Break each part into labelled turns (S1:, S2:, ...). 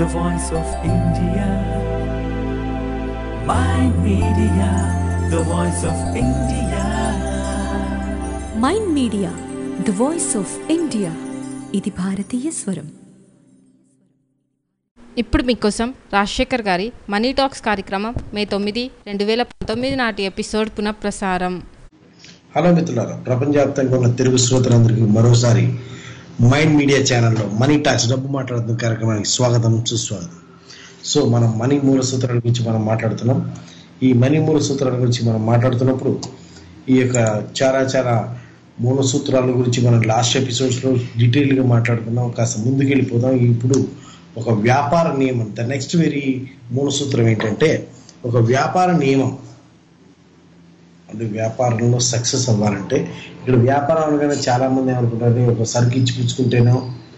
S1: the voice of India. My media, the voice of India.
S2: Mind media the voice of India ఇది భారతీయ స్వరం
S3: ఇప్పుడు మీకోసం రాజశేఖర్ గారి మనీ టాక్స్ కార్యక్రమం మే తొమ్మిది రెండు వేల పంతొమ్మిది నాటి ఎపిసోడ్ పునఃప్రసారం
S4: హలో మిత్రులారా ప్రపంచవ్యాప్తంగా ఉన్న తెలుగు శ్రోతలందరికీ మరోసారి మైండ్ మీడియా ఛానల్లో మనీ టాక్స్ డబ్బు మాట్లాడుతున్న కార్యక్రమానికి స్వాగతం సుస్వాగతం సో మనం మనీ మూల సూత్రాల గురించి మనం మాట్లాడుతున్నాం ఈ మనీ మూల సూత్రాల గురించి మనం మాట్లాడుతున్నప్పుడు ఈ యొక్క చాలా చాలా మూల సూత్రాల గురించి మనం లాస్ట్ ఎపిసోడ్స్లో డీటెయిల్గా మాట్లాడుకున్నాం కాస్త ముందుకు వెళ్ళిపోదాం ఇప్పుడు ఒక వ్యాపార నియమం ద నెక్స్ట్ వెరీ మూల సూత్రం ఏంటంటే ఒక వ్యాపార నియమం అంటే వ్యాపారంలో సక్సెస్ అవ్వాలంటే ఇక్కడ వ్యాపారం అనగానే చాలా మంది ఏమనుకుంటారు ఒక సరుకు ఇచ్చి పుచ్చుకుంటేనో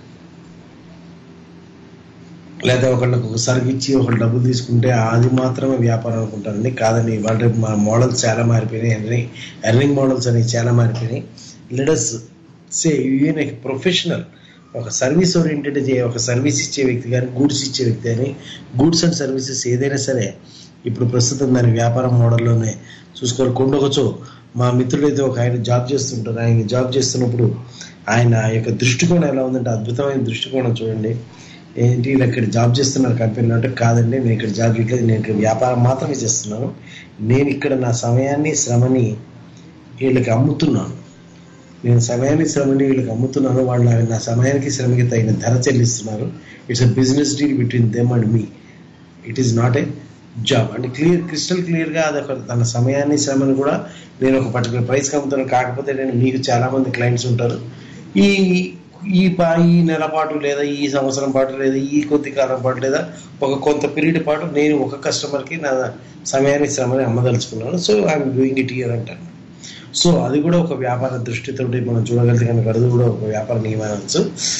S4: లేదా ఒకళ్ళకి ఒక సరుకు ఇచ్చి ఒకళ్ళు డబ్బులు తీసుకుంటే అది మాత్రమే వ్యాపారం అనుకుంటారండి కాదండి వాళ్ళ మన మోడల్స్ చాలా మారిపోయినాయి ఎర్నింగ్ ఎర్నింగ్ మోడల్స్ అనేవి చాలా మారిపోయినాయి let's say even a professional ఒక సర్వీస్ ఓరియంటెడ్ ఒక సర్వీస్ ఇచ్చే వ్యక్తి కానీ గూడ్స్ ఇచ్చే వ్యక్తి కానీ గూడ్స్ అండ్ సర్వీసెస్ ఏదైనా సరే ఇప్పుడు ప్రస్తుతం దాని వ్యాపారం మోడల్లోనే చూసుకోవాలి కొండొకచో మా మిత్రుడైతే ఒక ఆయన జాబ్ చేస్తుంటారు ఆయన జాబ్ చేస్తున్నప్పుడు ఆయన యొక్క దృష్టికోణం ఎలా ఉందంటే అద్భుతమైన దృష్టికోణం చూడండి ఏంటి ఇలా ఇక్కడ జాబ్ చేస్తున్నారు కంపెనీలో అంటే కాదండి నేను ఇక్కడ జాబ్ చేయట్లేదు నేను ఇక్కడ వ్యాపారం మాత్రమే చేస్తున్నాను నేను ఇక్కడ నా సమయాన్ని శ్రమని వీళ్ళకి అమ్ముతున్నాను నేను సమయాన్ని శ్రమని వీళ్ళకి అమ్ముతున్నాను వాళ్ళు నా సమయానికి శ్రమకి తగిన ధర చెల్లిస్తున్నారు it's a business deal between them and me it is not a job అంటే క్లియర్ క్రిస్టల్ క్లియర్గా అది ఒక తన సమయాన్ని శ్రమని కూడా నేను ఒక పర్టికులర్ ప్రైస్కి అమ్ముతాను కాకపోతే నేను మీకు చాలా మంది క్లయింట్స్ ఉంటారు ఈ ఈ పా ఈ నెల పాటు లేదా ఈ సంవత్సరం పాటు లేదా ఈ కొద్ది కాలం పాటు లేదా ఒక కొంత పీరియడ్ పాటు నేను ఒక కస్టమర్కి నా సమయాన్ని శ్రమని అమ్మదలుచుకున్నాను so I'm doing it here అంటాను సో అది కూడా ఒక వ్యాపార దృష్టితో మనం చూడగలిగితే కనుక అది కూడా ఒక వ్యాపార నియమం అనొచ్చు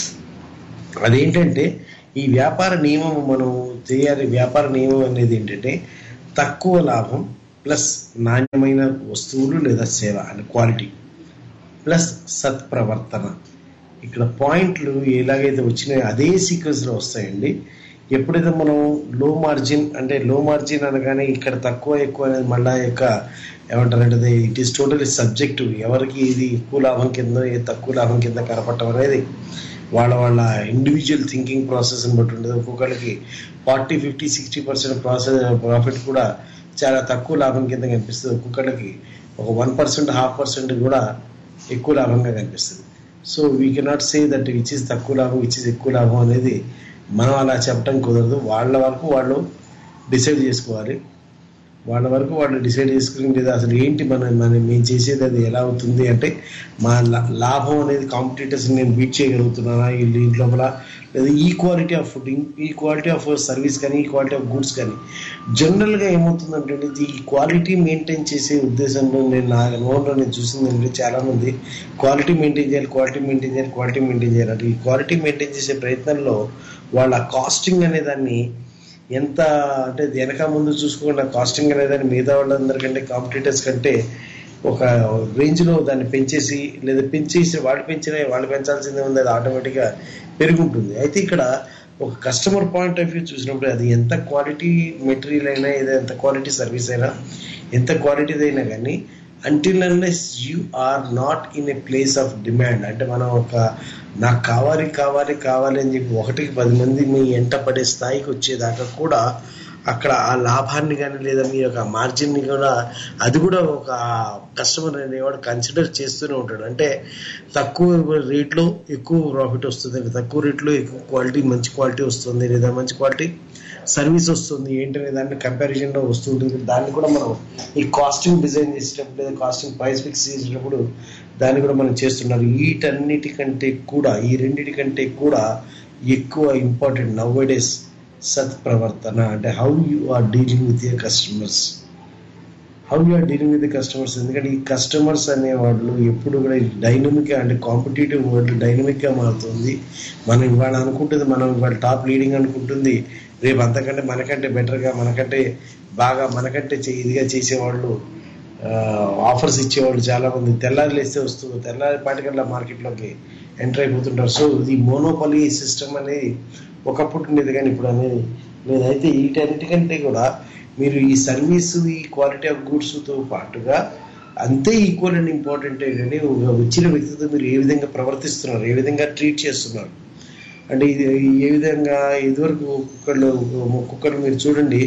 S4: అదేంటంటే ఈ వ్యాపార నియమం మనం చేయాలి వ్యాపార నియమం అనేది ఏంటంటే తక్కువ లాభం ప్లస్ నాణ్యమైన వస్తువులు లేదా సేవ అంటే క్వాలిటీ ప్లస్ సత్ప్రవర్తన ఇక్కడ పాయింట్లు ఎలాగైతే వచ్చినాయో అదే సీక్వెన్స్లో వస్తాయండి ఎప్పుడైతే మనం లో మార్జిన్ అంటే లో మార్జిన్ అనగానే ఇక్కడ తక్కువ ఎక్కువ అనేది మళ్ళా యొక్క ఏమంటారంటే ఇట్ ఈస్ టోటలీ సబ్జెక్టివ్ ఎవరికి ఇది ఎక్కువ లాభం కింద ఏ తక్కువ లాభం కింద కనపడటం అనేది వాళ్ళ వాళ్ళ ఇండివిజువల్ థింకింగ్ ప్రాసెస్ని బట్టి ఉంటుంది ఒక్కొక్కరికి forty fifty sixty percent process profit కూడా చాలా తక్కువ లాభం కింద కనిపిస్తుంది ఒక్కొక్కరికి ఒక వన్ పర్సెంట్ హాఫ్ పర్సెంట్ కూడా ఎక్కువ లాభంగా కనిపిస్తుంది so we cannot say that which is తక్కువ లాభం విచ్ ఇస్ ఎక్కువ లాభం అనేది మనం అలా చెప్పడం కుదరదు వాళ్ళ వరకు వాళ్ళు డిసైడ్ చేసుకోవాలి వాళ్ళ వరకు వాళ్ళు డిసైడ్ చేసుకుని లేదా అసలు ఏంటి మన మనం మేము చేసేది అది ఎలా అవుతుంది అంటే మా లా- లాభం అనేది కాంపిటీటర్స్ నేను బీట్ చేయగలుగుతున్నానా ఈ దీంట్ లోపల లేదా ఈ క్వాలిటీ ఆఫ్ ఫుడ్ ఈ క్వాలిటీ ఆఫ్ సర్వీస్ కానీ ఈ క్వాలిటీ ఆఫ్ గుడ్స్ కానీ జనరల్గా ఏమవుతుందంటే ఇది ఈ క్వాలిటీ మెయింటైన్ చేసే ఉద్దేశంలో నేను నా అనుభవంలో నేను చూసింది ఏంటంటే చాలామంది క్వాలిటీ మెయింటైన్ చేయాలి క్వాలిటీ మెయింటైన్ చేయాలి క్వాలిటీ మెయింటైన్ చేయాలి అంటే ఈ క్వాలిటీ మెయింటైన్ చేసే ప్రయత్నంలో వాళ్ళ కాస్టింగ్ అనే దాన్ని ఎంత అంటే వెనక ముందు చూసుకోకుండా కాస్టింగ్ అనేదాన్ని మిగతా వాళ్ళందరికంటే కాంపిటీటర్స్ కంటే ఒక రేంజ్లో దాన్ని పెంచేసి లేదా పెంచేసి వాళ్ళు పెంచిన వాళ్ళు పెంచాల్సిందే ఉంది అది ఆటోమేటిక్గా పెరుగుంటుంది అయితే ఇక్కడ ఒక కస్టమర్ పాయింట్ ఆఫ్ వ్యూ చూసినప్పుడు అది ఎంత క్వాలిటీ మెటీరియల్ అయినా ఏదో ఎంత క్వాలిటీ సర్వీస్ అయినా ఎంత క్వాలిటీది అయినా కానీ until unless you are not in a place of demand అంటే మనం ఒక నాకు కావాలి కావాలి కావాలి అని చెప్పి ఒకటికి పది మంది మీ ఎంట పడే స్థాయికి వచ్చేదాకా కూడా అక్కడ ఆ లాభాన్ని కానీ లేదా మీ యొక్క మార్జిన్ని కూడా అది కూడా ఒక కస్టమర్ అనేవాడు కన్సిడర్ చేస్తూనే ఉంటాడు అంటే తక్కువ రేట్లో ఎక్కువ ప్రాఫిట్ వస్తుంది తక్కువ రేట్లో ఎక్కువ క్వాలిటీ మంచి క్వాలిటీ వస్తుంది లేదా మంచి క్వాలిటీ సర్వీస్ వస్తుంది ఏంటనే దాన్ని కంపారిజన్లో వస్తుంటుంది దాన్ని కూడా మనం ఈ కాస్టింగ్ డిజైన్ చేసేటప్పుడు లేదా కాస్టింగ్ ప్రైస్ ఫిక్స్ చేసేటప్పుడు దాన్ని కూడా మనం చేస్తున్నారు వీటన్నిటికంటే కూడా ఈ రెండిటికంటే కూడా ఎక్కువ ఇంపార్టెంట్ నవ్ డేస్ సత్ప్రవర్తన అంటే how you are dealing with your customers how you are dealing with customers ఎందుకంటే ఈ కస్టమర్స్ అనే వాళ్ళు ఎప్పుడు కూడా డైనమిక్ అంటే కాంపిటేటివ్ వరల్డ్ డైనమిక్ గా మారుతుంది మనం ఇవాళ అనుకుంటుంది మనం ఇవాళ టాప్ లీడింగ్ అనుకుంటుంది రేపు అంతకంటే మనకంటే better గా మనకంటే బాగా మనకంటే చే- ఇదిగా చేసేవాళ్ళు ఆఫర్స్ ఇచ్చేవాళ్ళు చాలా మంది తెల్లారి లేస్తే వస్తుంది తెల్లారి పాటికల్లా మార్కెట్లోకి ఎంటర్ అయిపోతుంటారు సో ఇది మోనోపలీ సిస్టమ్ అనేది ఒకప్పుడు ఉండేది కానీ ఇప్పుడు అనేది లేదైతే వీటన్నిటికంటే కూడా మీరు ఈ సర్వీస్ ఈ క్వాలిటీ ఆఫ్ గూడ్స్తో పాటుగా అంతే ఈక్వల్ అండ్ ఇంపార్టెంట్ ఏంటంటే ఒక వచ్చిన వ్యక్తితో మీరు ఏ విధంగా ప్రవర్తిస్తున్నారు ఏ విధంగా ట్రీట్ చేస్తున్నారు అంటే ఇది ఏ విధంగా ఇదివరకు కుక్కర్లు కుక్కర్లు మీరు చూడండి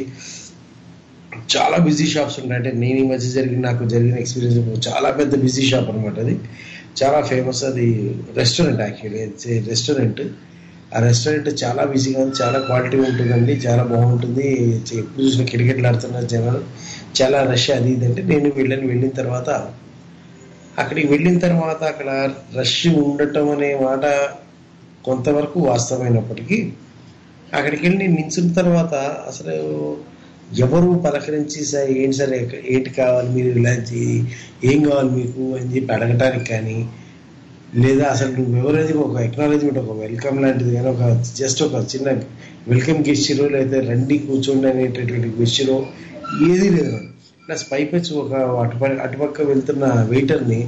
S4: చాలా బిజీ షాప్స్ ఉంటాయి అంటే నేను ఈ మధ్య జరిగిన నాకు జరిగిన ఎక్స్పీరియన్స్ చాలా పెద్ద బిజీ షాప్ అనమాట అది చాలా ఫేమస్ అది రెస్టారెంట్ యాక్చువల్లీ రెస్టారెంట్ ఆ రెస్టారెంట్ చాలా బిజీగా ఉంది చాలా క్వాలిటీ ఉంటుందండి చాలా బాగుంటుంది ఎప్పుడు చూసిన కిటకిటలాడుతున్నారు జనాలు చాలా రష్ అది ఇది అంటే నేను వెళ్ళాను వెళ్ళిన తర్వాత అక్కడికి వెళ్ళిన తర్వాత అక్కడ రష్ ఉండటం అనే మాట కొంతవరకు వాస్తవమైనప్పటికీ అక్కడికి వెళ్ళి నేను నించున్న తర్వాత అసలు ఎవరు పలకరించి సార్ ఏంటి సార్ ఎక్క- ఏంటి కావాలి మీరు ఇలా చే- ఏం కావాలి మీకు అని చెప్పి అడగటానికి కానీ లేదా అసలు నువ్వు ఎవరైతే ఒక ఎక్నాలజ్మెంట్ ఒక వెల్కమ్ లాంటిది కానీ ఒక జస్ట్ ఒక చిన్న వెల్కమ్ గెస్చరో లేదా రండి కూర్చోండి అనేటటువంటి గెస్చరో ఏదీ లేదు ప్లస్ పైపెచ్చు ఒక అటుపక్క అటుపక్క వెళ్తున్న వెయిటర్ని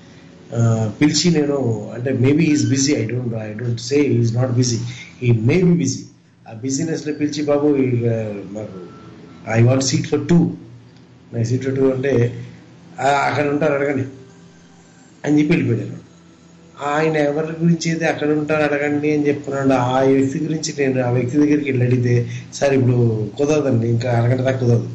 S4: పిలిచి నేను అంటే maybe is busy I don't I don't say is not busy he may B busy ఆ బిజీనెస్లో పిలిచి బాబు ఇక మాకు I want seat for two నా సీట్ ఫర్ టూ అంటే "ఆ, అక్కడ ఉంటారు అడగండి అని చెప్పి వెళ్ళిపోయాను ఆయన ఎవరి గురించి అయితే అక్కడ ఉంటారు అడగండి అని చెప్తున్నాడు ఆ వ్యక్తి గురించి నేను ఆ వ్యక్తి దగ్గరికి వెళ్ళి అడిగితే సార్ ఇప్పుడు కుదరదండి ఇంకా అరగంట దాకా కుదరదు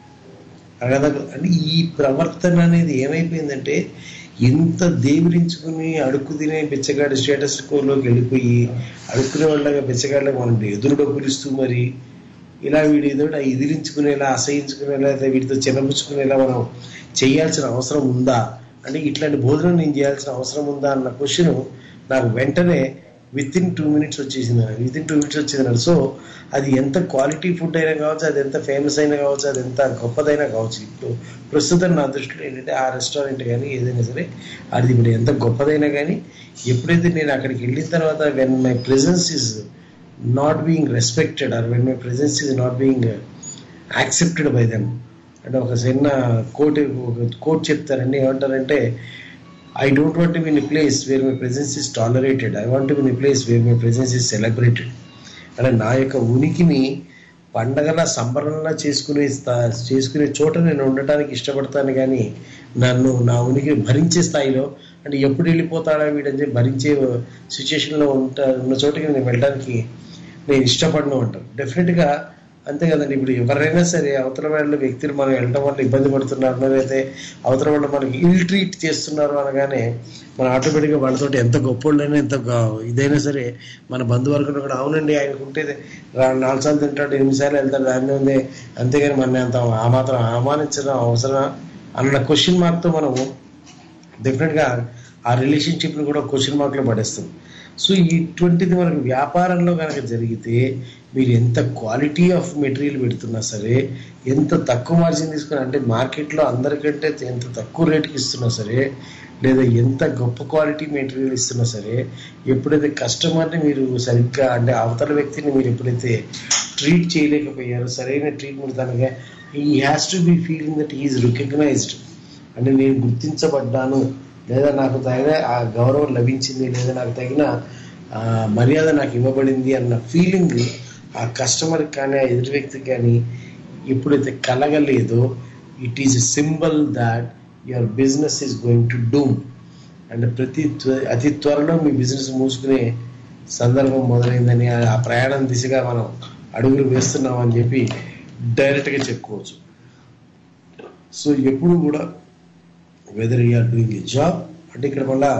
S4: అరగంట దాకా అంటే ఈ ప్రవర్తన అనేది ఏమైపోయిందంటే ఎంత దేవిరించుకుని అడుక్కు తినే బిచ్చగాడి స్టేటస్ కోలోకి వెళ్ళిపోయి అడుక్కునే వాళ్ళగా బిచ్చగాళ్ళకి మనం ఎదురు డబ్బులు ఇస్తూ మరి ఇలా వీడి ఏదో ఎదిరించుకునేలా అసహించుకునేలా లేదా వీటితో చిన్నపుచ్చుకునేలా మనం చేయాల్సిన అవసరం ఉందా అంటే ఇట్లాంటి భోజనం నేను చేయాల్సిన అవసరం ఉందా అన్న క్వశ్చన్ నాకు వెంటనే విత్ ఇన్ టూ మినిట్స్ వచ్చేసింది విత్ ఇన్ టూ మినిట్స్ వచ్చింది సో అది ఎంత క్వాలిటీ ఫుడ్ అయినా కావచ్చు అది ఎంత ఫేమస్ అయినా కావచ్చు అది ఎంత గొప్పదైనా కావచ్చు ఇప్పుడు ప్రస్తుతం నా దృష్టిలో ఏంటంటే ఆ రెస్టారెంట్ కానీ ఏదైనా సరే అది ఇప్పుడు ఎంత గొప్పదైనా కానీ ఎప్పుడైతే నేను అక్కడికి వెళ్ళిన తర్వాత when my presence is not being respected or when my presence is not being accepted by them అంటే ఒక చిన్న కోట్ ఒక కోట్ చెప్తారండి ఏమంటారంటే I don't want to in place where my presence is tolerated I want in place where my presence is celebrated అంటే నా యొక్క ఉనికిని పండగల సంబరంలా చేసుకునే స్థా- చేసుకునే చోట నేను ఉండటానికి ఇష్టపడతాను కానీ నన్ను నా ఉనికి భరించే స్థాయిలో అంటే ఎప్పుడు వెళ్ళిపోతాడా వీడని చెప్పి భరించే సిచ్యుయేషన్లో ఉంటా ఉన్న చోటకి నేను వెళ్ళడానికి నేను ఇష్టపడను అంటాను డెఫినెట్గా అంతే కదండి ఇప్పుడు ఎవరైనా సరే అవతల వాళ్ళ వ్యక్తులు మనం వెళ్ళడం వల్ల ఇబ్బంది పడుతున్నారు లేకపోతే అవతల వాళ్ళు మనకి ఇల్ ట్రీట్ చేస్తున్నారు అనగానే మనం ఆటోమేటిక్గా వాళ్ళతోటి ఎంత గొప్పోళ్ళైనా ఎంత గ- ఇదైనా సరే మన బంధువర్గంలో కూడా అవునండి ఆయనకు ఉంటే రా- నాలుగు సార్లు తింటాడు ఎనిమిది సార్లు వెళ్తాడు దాన్ని ఉంది అంతేగాని మన అంత ఆ మాత్రం అవమానించడం అవసరమా అన్న క్వశ్చన్ మార్క్తో మనము డెఫినెట్గా ఆ రిలేషన్షిప్ని కూడా క్వశ్చన్ మార్క్లో పడేస్తాం సో ఇటువంటిది మనకు వ్యాపారంలో కనుక జరిగితే మీరు ఎంత క్వాలిటీ ఆఫ్ మెటీరియల్ పెడుతున్నా సరే ఎంత తక్కువ మార్జిన్ తీసుకున్నా అంటే మార్కెట్లో అందరికంటే ఎంత తక్కువ రేటుకి ఇస్తున్నా సరే లేదా ఎంత గొప్ప క్వాలిటీ మెటీరియల్ ఇస్తున్నా సరే ఎప్పుడైతే కస్టమర్ని మీరు సరిగ్గా అంటే అవతల వ్యక్తిని మీరు ఎప్పుడైతే ట్రీట్ చేయలేకపోయారో సరైన ట్రీట్మెంట్ తనగా he has to be feeling that is recognized అంటే నేను గుర్తించబడ్డాను లేదా నాకు తగిన ఆ గౌరవం లభించింది లేదా నాకు తగిన ఆ, మర్యాద నాకు ఇవ్వబడింది అన్న ఫీలింగ్ ఆ కస్టమర్కి కానీ ఆ ఎదుటి వ్యక్తికి కానీ ఎప్పుడైతే కలగలేదో it is a symbol that your business is going to doom అంటే ప్రతి త్వ- అతి త్వరలో మీ బిజినెస్ మూసుకునే సందర్భం మొదలైందని ఆ ఆ ప్రయాణం దిశగా మనం అడుగులు వేస్తున్నాం అని చెప్పి డైరెక్ట్గా చెప్పుకోవచ్చు సో ఎప్పుడు కూడా whether you're doing a job అంటే ఇక్కడ మళ్ళా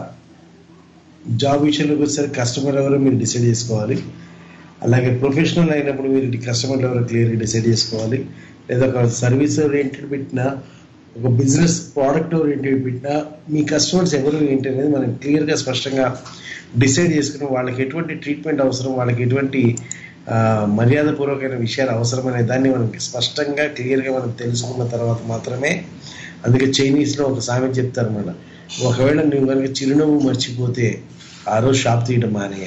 S4: జాబ్ విషయంలోకి వచ్చేసరికి కస్టమర్ ఎవరో మీరు డిసైడ్ చేసుకోవాలి అలాగే ప్రొఫెషనల్ అయినప్పుడు మీరు కస్టమర్ ఎవరో క్లియర్గా డిసైడ్ చేసుకోవాలి లేదా ఒక సర్వీస్ ఓరియంటెడ్ పెట్టినా ఒక బిజినెస్ ప్రోడక్ట్ ఓరియంటెడ్ పెట్టినా మీ కస్టమర్స్ ఎవరు ఏంటి అనేది మనం క్లియర్గా స్పష్టంగా డిసైడ్ చేసుకుని వాళ్ళకి ఎటువంటి ట్రీట్మెంట్ అవసరం వాళ్ళకి ఎటువంటి ఆ, మర్యాదపూర్వకమైన విషయాలు అవసరం అనే దాన్ని మనం స్పష్టంగా క్లియర్గా మనం తెలుసుకున్న తర్వాత మాత్రమే అందుకే చైనీస్లో ఒక సామెత చెప్తారు మన ఒకవేళ నువ్వు కనుక చిరునవ్వు మర్చిపోతే ఆ రోజు షాప్ తీయడం మానేయ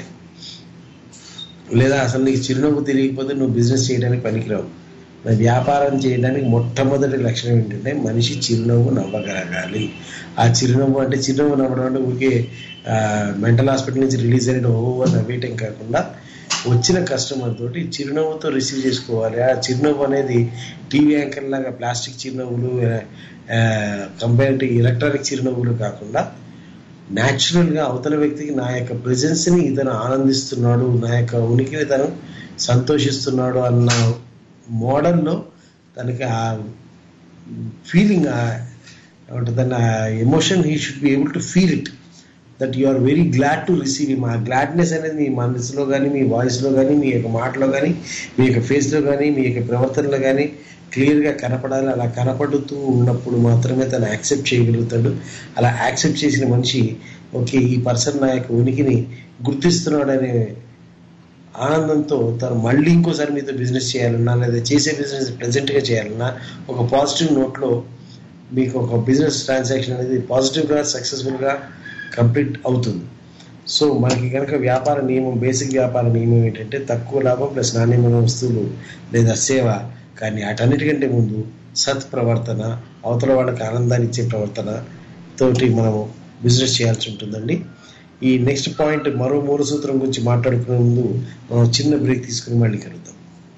S4: లేదా అసలు నీకు చిరునవ్వు తెలియకపోతే నువ్వు బిజినెస్ చేయడానికి పనికిరావు మరి వ్యాపారం చేయడానికి మొట్టమొదటి లక్షణం ఏంటంటే మనిషి చిరునవ్వు నవ్వగలగాలి ఆ చిరునవ్వు అంటే చిరునవ్వు నవ్వడం అంటే ఊరికే మెంటల్ హాస్పిటల్ నుంచి రిలీజ్ అయిన ఓ అని నవ్వేయటం కాకుండా వచ్చిన కస్టమర్ తోటి చిరునవ్వుతో రిసీవ్ చేసుకోవాలి ఆ చిరునవ్వు అనేది టీవీ యాంకర్ లాగా ప్లాస్టిక్ చిరునవ్వులు కంపేర్ టు ఎలక్ట్రానిక్ చిరునవ్వులు కాకుండా న్యాచురల్ గా అవతల వ్యక్తికి నా యొక్క ప్రెజెన్స్ ని ఇతను ఆనందిస్తున్నాడు నా యొక్క ఉనికిని తను సంతోషిస్తున్నాడు అన్న మోడల్లో తనకి ఆ ఫీలింగ్ ఏమంటుందన్న emotion he should be able to feel it that you are very glad to receive him ఆ గ్లాడ్నెస్ అనేది మీ మనసులో కానీ మీ వాయిస్లో కానీ మీ యొక్క మాటలో కానీ మీ యొక్క ఫేస్లో కానీ మీ యొక్క ప్రవర్తనలో కానీ క్లియర్గా కనపడాలి అలా కనపడుతూ ఉన్నప్పుడు మాత్రమే తను యాక్సెప్ట్ చేయగలుగుతాడు అలా యాక్సెప్ట్ చేసిన మనిషి ఓకే ఈ పర్సన్ నా యొక్క ఉనికిని గుర్తిస్తున్నాడనే ఆనందంతో తను మళ్ళీ ఇంకోసారి మీతో బిజినెస్ చేయాలన్నా లేదా చేసే బిజినెస్ ప్లెజెంట్గా చేయాలన్నా ఒక పాజిటివ్ నోట్లో మీకు ఒక బిజినెస్ ట్రాన్సాక్షన్ అనేది పాజిటివ్గా సక్సెస్ఫుల్గా కంప్లీట్ అవుతుంది సో మనకి కనుక వ్యాపార నియమం బేసిక్ వ్యాపార నియమం ఏంటంటే తక్కువ లాభం ప్లస్ నాణ్యమైన వస్తువులు లేదా సేవ కానీ అటన్నిటికంటే ముందు సత్ ప్రవర్తన అవతల వాళ్ళకి ఆనందాన్ని ఇచ్చే ప్రవర్తన తోటి మనము బిజినెస్ చేయాల్సి ఉంటుందండి ఈ నెక్స్ట్ పాయింట్ మరో మూల సూత్రం గురించి మాట్లాడుకునే ముందు మనం చిన్న బ్రేక్ తీసుకుని మళ్ళీ కలుద్దాం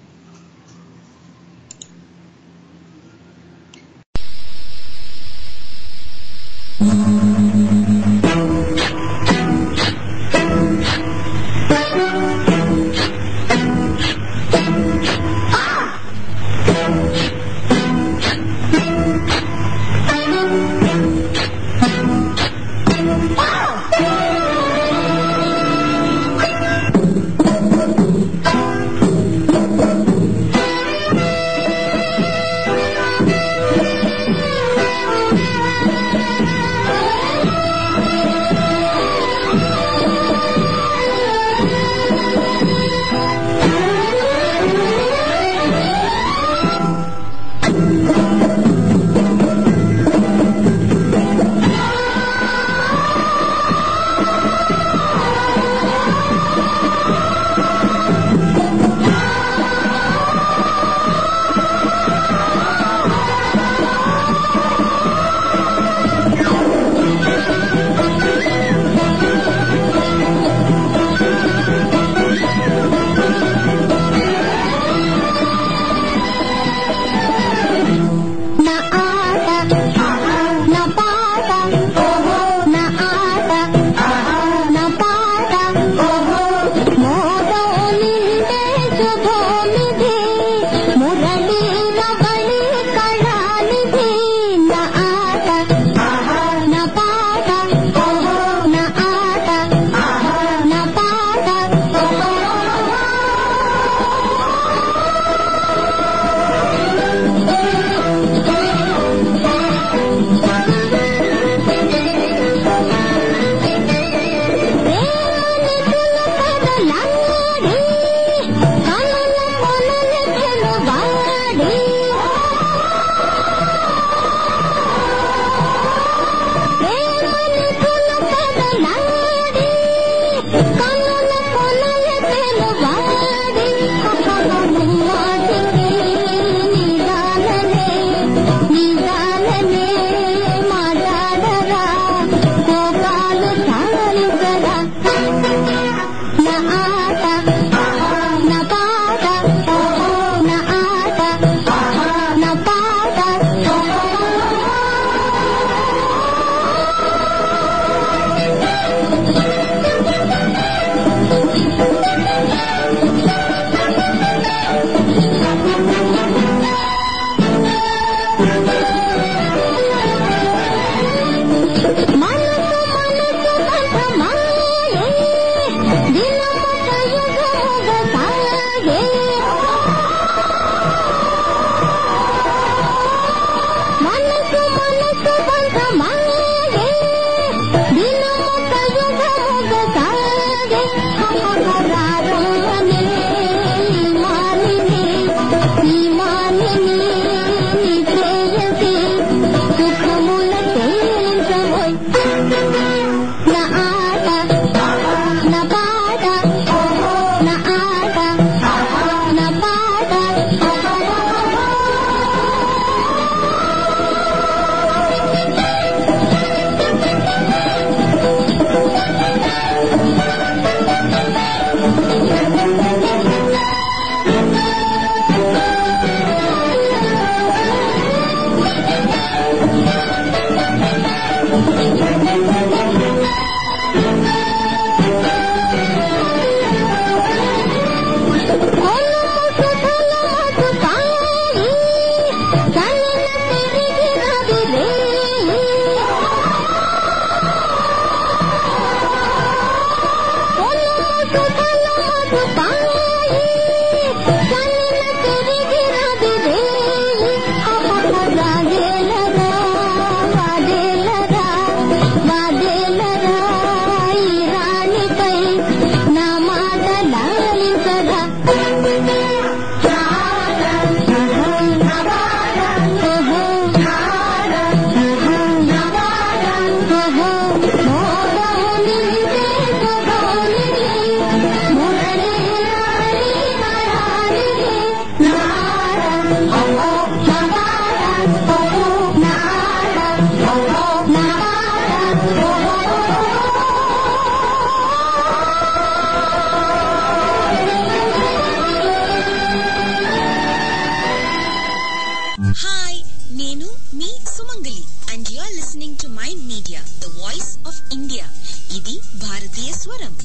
S5: నా ఆట నా పాట నా ఆట నా పాట మోదో నిండే శుభోనిధి మురళి రవళి కళానిధి నా ఆట నా పాట నా ఆట నా పాట మాట్లాడరా కోపాలు చాలించరా నా ఆట నా పాట నా ఆట నా పాట మనసు మనసు బంధమాయే దినముక యుగముగ సాగే మనసు మనసు బంధమాయే దినముక యుగముగ సాగే రారనే మాలిని ఈ మాలిని నీ ప్రేయసి సుఖముల తేలించబోయ్ నా ఆట నా పాట నా ఆట నా పాట
S6: హాయ్ నేను మీ Sumangali and you are listening to mind media the voice of India ఇది భారతీయ స్వరం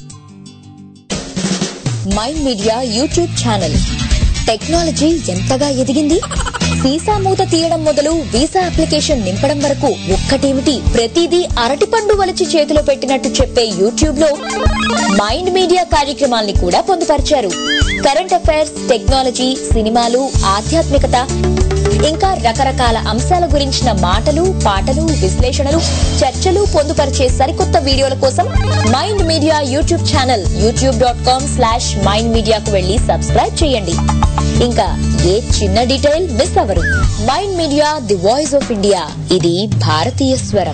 S5: Mind Media YouTube channel technology ఎంతగా ఎదిగింది వీసా మూత తీయడం మొదలు వీసా అప్లికేషన్ నింపడం వరకు ఒక్కటేమిటి ప్రతిదీ అరటిపండు వలిచి చేతిలో పెట్టినట్టు చెప్పే యూట్యూబ్ లో మైండ్ మీడియా కార్యక్రమాల్ని కూడా పొందుపరిచారు కరెంట్ అఫైర్స్ టెక్నాలజీ సినిమాలు ఆధ్యాత్మికత ఇంకా రకరకాల అంశాల గురించిన మాటలు పాటలు విశ్లేషణలు చర్చలు పొందుపరిచే సరికొత్త వీడియోల కోసం Mind Media YouTube channel YouTube dot com slash Mind మీడియాకు వెళ్లి సబ్స్క్రైబ్ చేయండి ఇంకా ఏ చిన్న డీటెయిల్ మిస్ అవరు Mind Media the voice of India ఇది భారతీయ స్వరం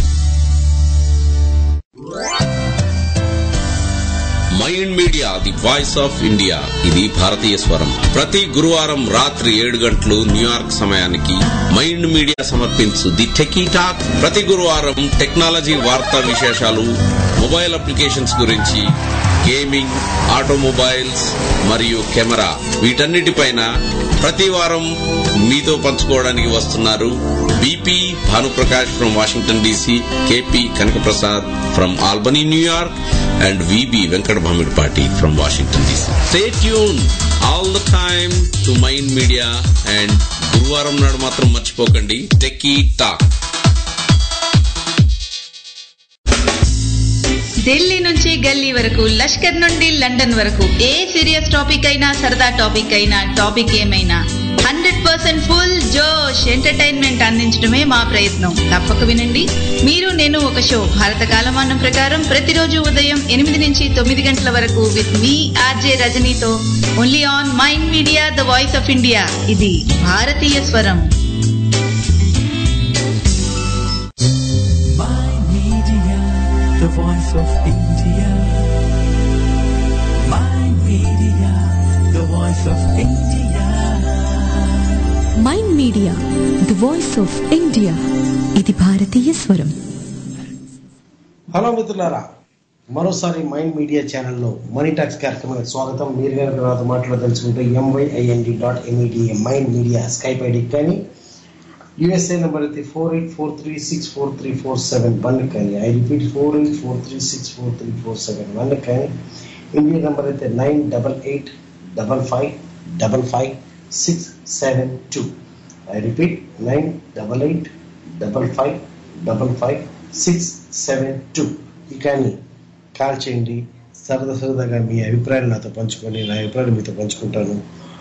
S7: Mind Media the voice of India ఇది భారతీయ స్వరం ప్రతి గురువారం రాత్రి ఏడు గంటలు న్యూయార్క్ సమయానికి మైండ్ మీడియా సమర్పించు ది టెకీ టాక్ ప్రతి గురువారం టెక్నాలజీ వార్తా విశేషాలు మొబైల్ అప్లికేషన్స్ గురించి గేమింగ్ ఆటోమొబైల్స్ మరియు కెమెరా వీటన్నిటిపైన ప్రతి వారం మీతో పంచుకోవడానికి వస్తున్నారు BP Bhanu Prakash from Washington DC KP Kanaka Prasad from Albany New York and VB Venkata Bhamidipati from Washington DC stay tune all the time to mind media and గురువారం నాడు మాత్రం మర్చిపోకండి టెక్కీ టాక్
S8: ఢిల్లీ నుంచి గల్లీ వరకు లష్కర్ నుండి లండన్ వరకు ఏ సీరియస్ టాపిక్ అయినా సరదా టాపిక్ అయినా టాపిక్ ఏమైనా హండ్రెడ్ పర్సెంట్ ఫుల్ జోష్ ఎంటర్టైన్మెంట్ అందించడమే మా ప్రయత్నం తప్పక వినండి మీరు నేను ఒక షో భారత కాలమానం ప్రకారం ప్రతిరోజు ఉదయం ఎనిమిది నుంచి తొమ్మిది గంటల వరకు విత్ మీ ఆర్జే రజనీతో only on Mind media the voice of India ఇది భారతీయ స్వరం
S1: Mind Media, the voice of India. Mind Media, the voice of India.
S2: Mind Media the voice of India ఇది భారతీయ స్వరం
S4: హలో మిత్రులారా మరోసారి మైండ్ మీడియా ఛానల్లో మనీ టాక్స్ కార్యక్రమానికి స్వాగతం మీరు కనుక తర్వాత మాట్లాడదలుచుకుంటే M Y I N D dot M E D A Mind Media Skype ID కానీ యుఎస్ఏ నెంబర్ అయితే four eight four three six four three four seven one కానీ I repeat four eight four three six four three four seven one కానీ India number అయితే nine double eight double five double five six seven two I repeat nine double eight double five double five six seven two ఈ కానీ call చేయండి సరదా సరదాగా మీ అభిప్రాయాలు నాతో పంచుకొని నా అభిప్రాయాలు మీతో పంచుకుంటాను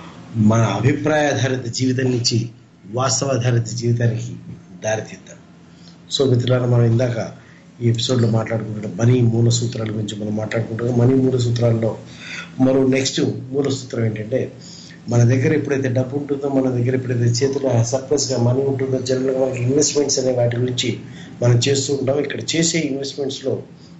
S4: మన అభిప్రాయ ఆధారిత జీవితం నుంచి వాస్తవాధారిత జీవితానికి దారితీద్దాం సో మిత్రులారా మనం ఇందాక ఈ ఎపిసోడ్లో మాట్లాడుకుంటున్న మనీ మూల సూత్రాల గురించి మనం మాట్లాడుకుంటున్నాం మనీ మూల సూత్రాల్లో మరో నెక్స్ట్ మూల సూత్రం ఏంటంటే మన దగ్గర ఎప్పుడైతే డబ్బు ఉంటుందో మన దగ్గర ఎప్పుడైతే చేతిలో సర్ప్లస్గా మనీ ఉంటుందో జనరల్గా మనకి ఇన్వెస్ట్మెంట్స్ అనే వాటి గురించి మనం చేస్తూ ఉంటాం ఇక్కడ చేసే ఇన్వెస్ట్మెంట్స్లో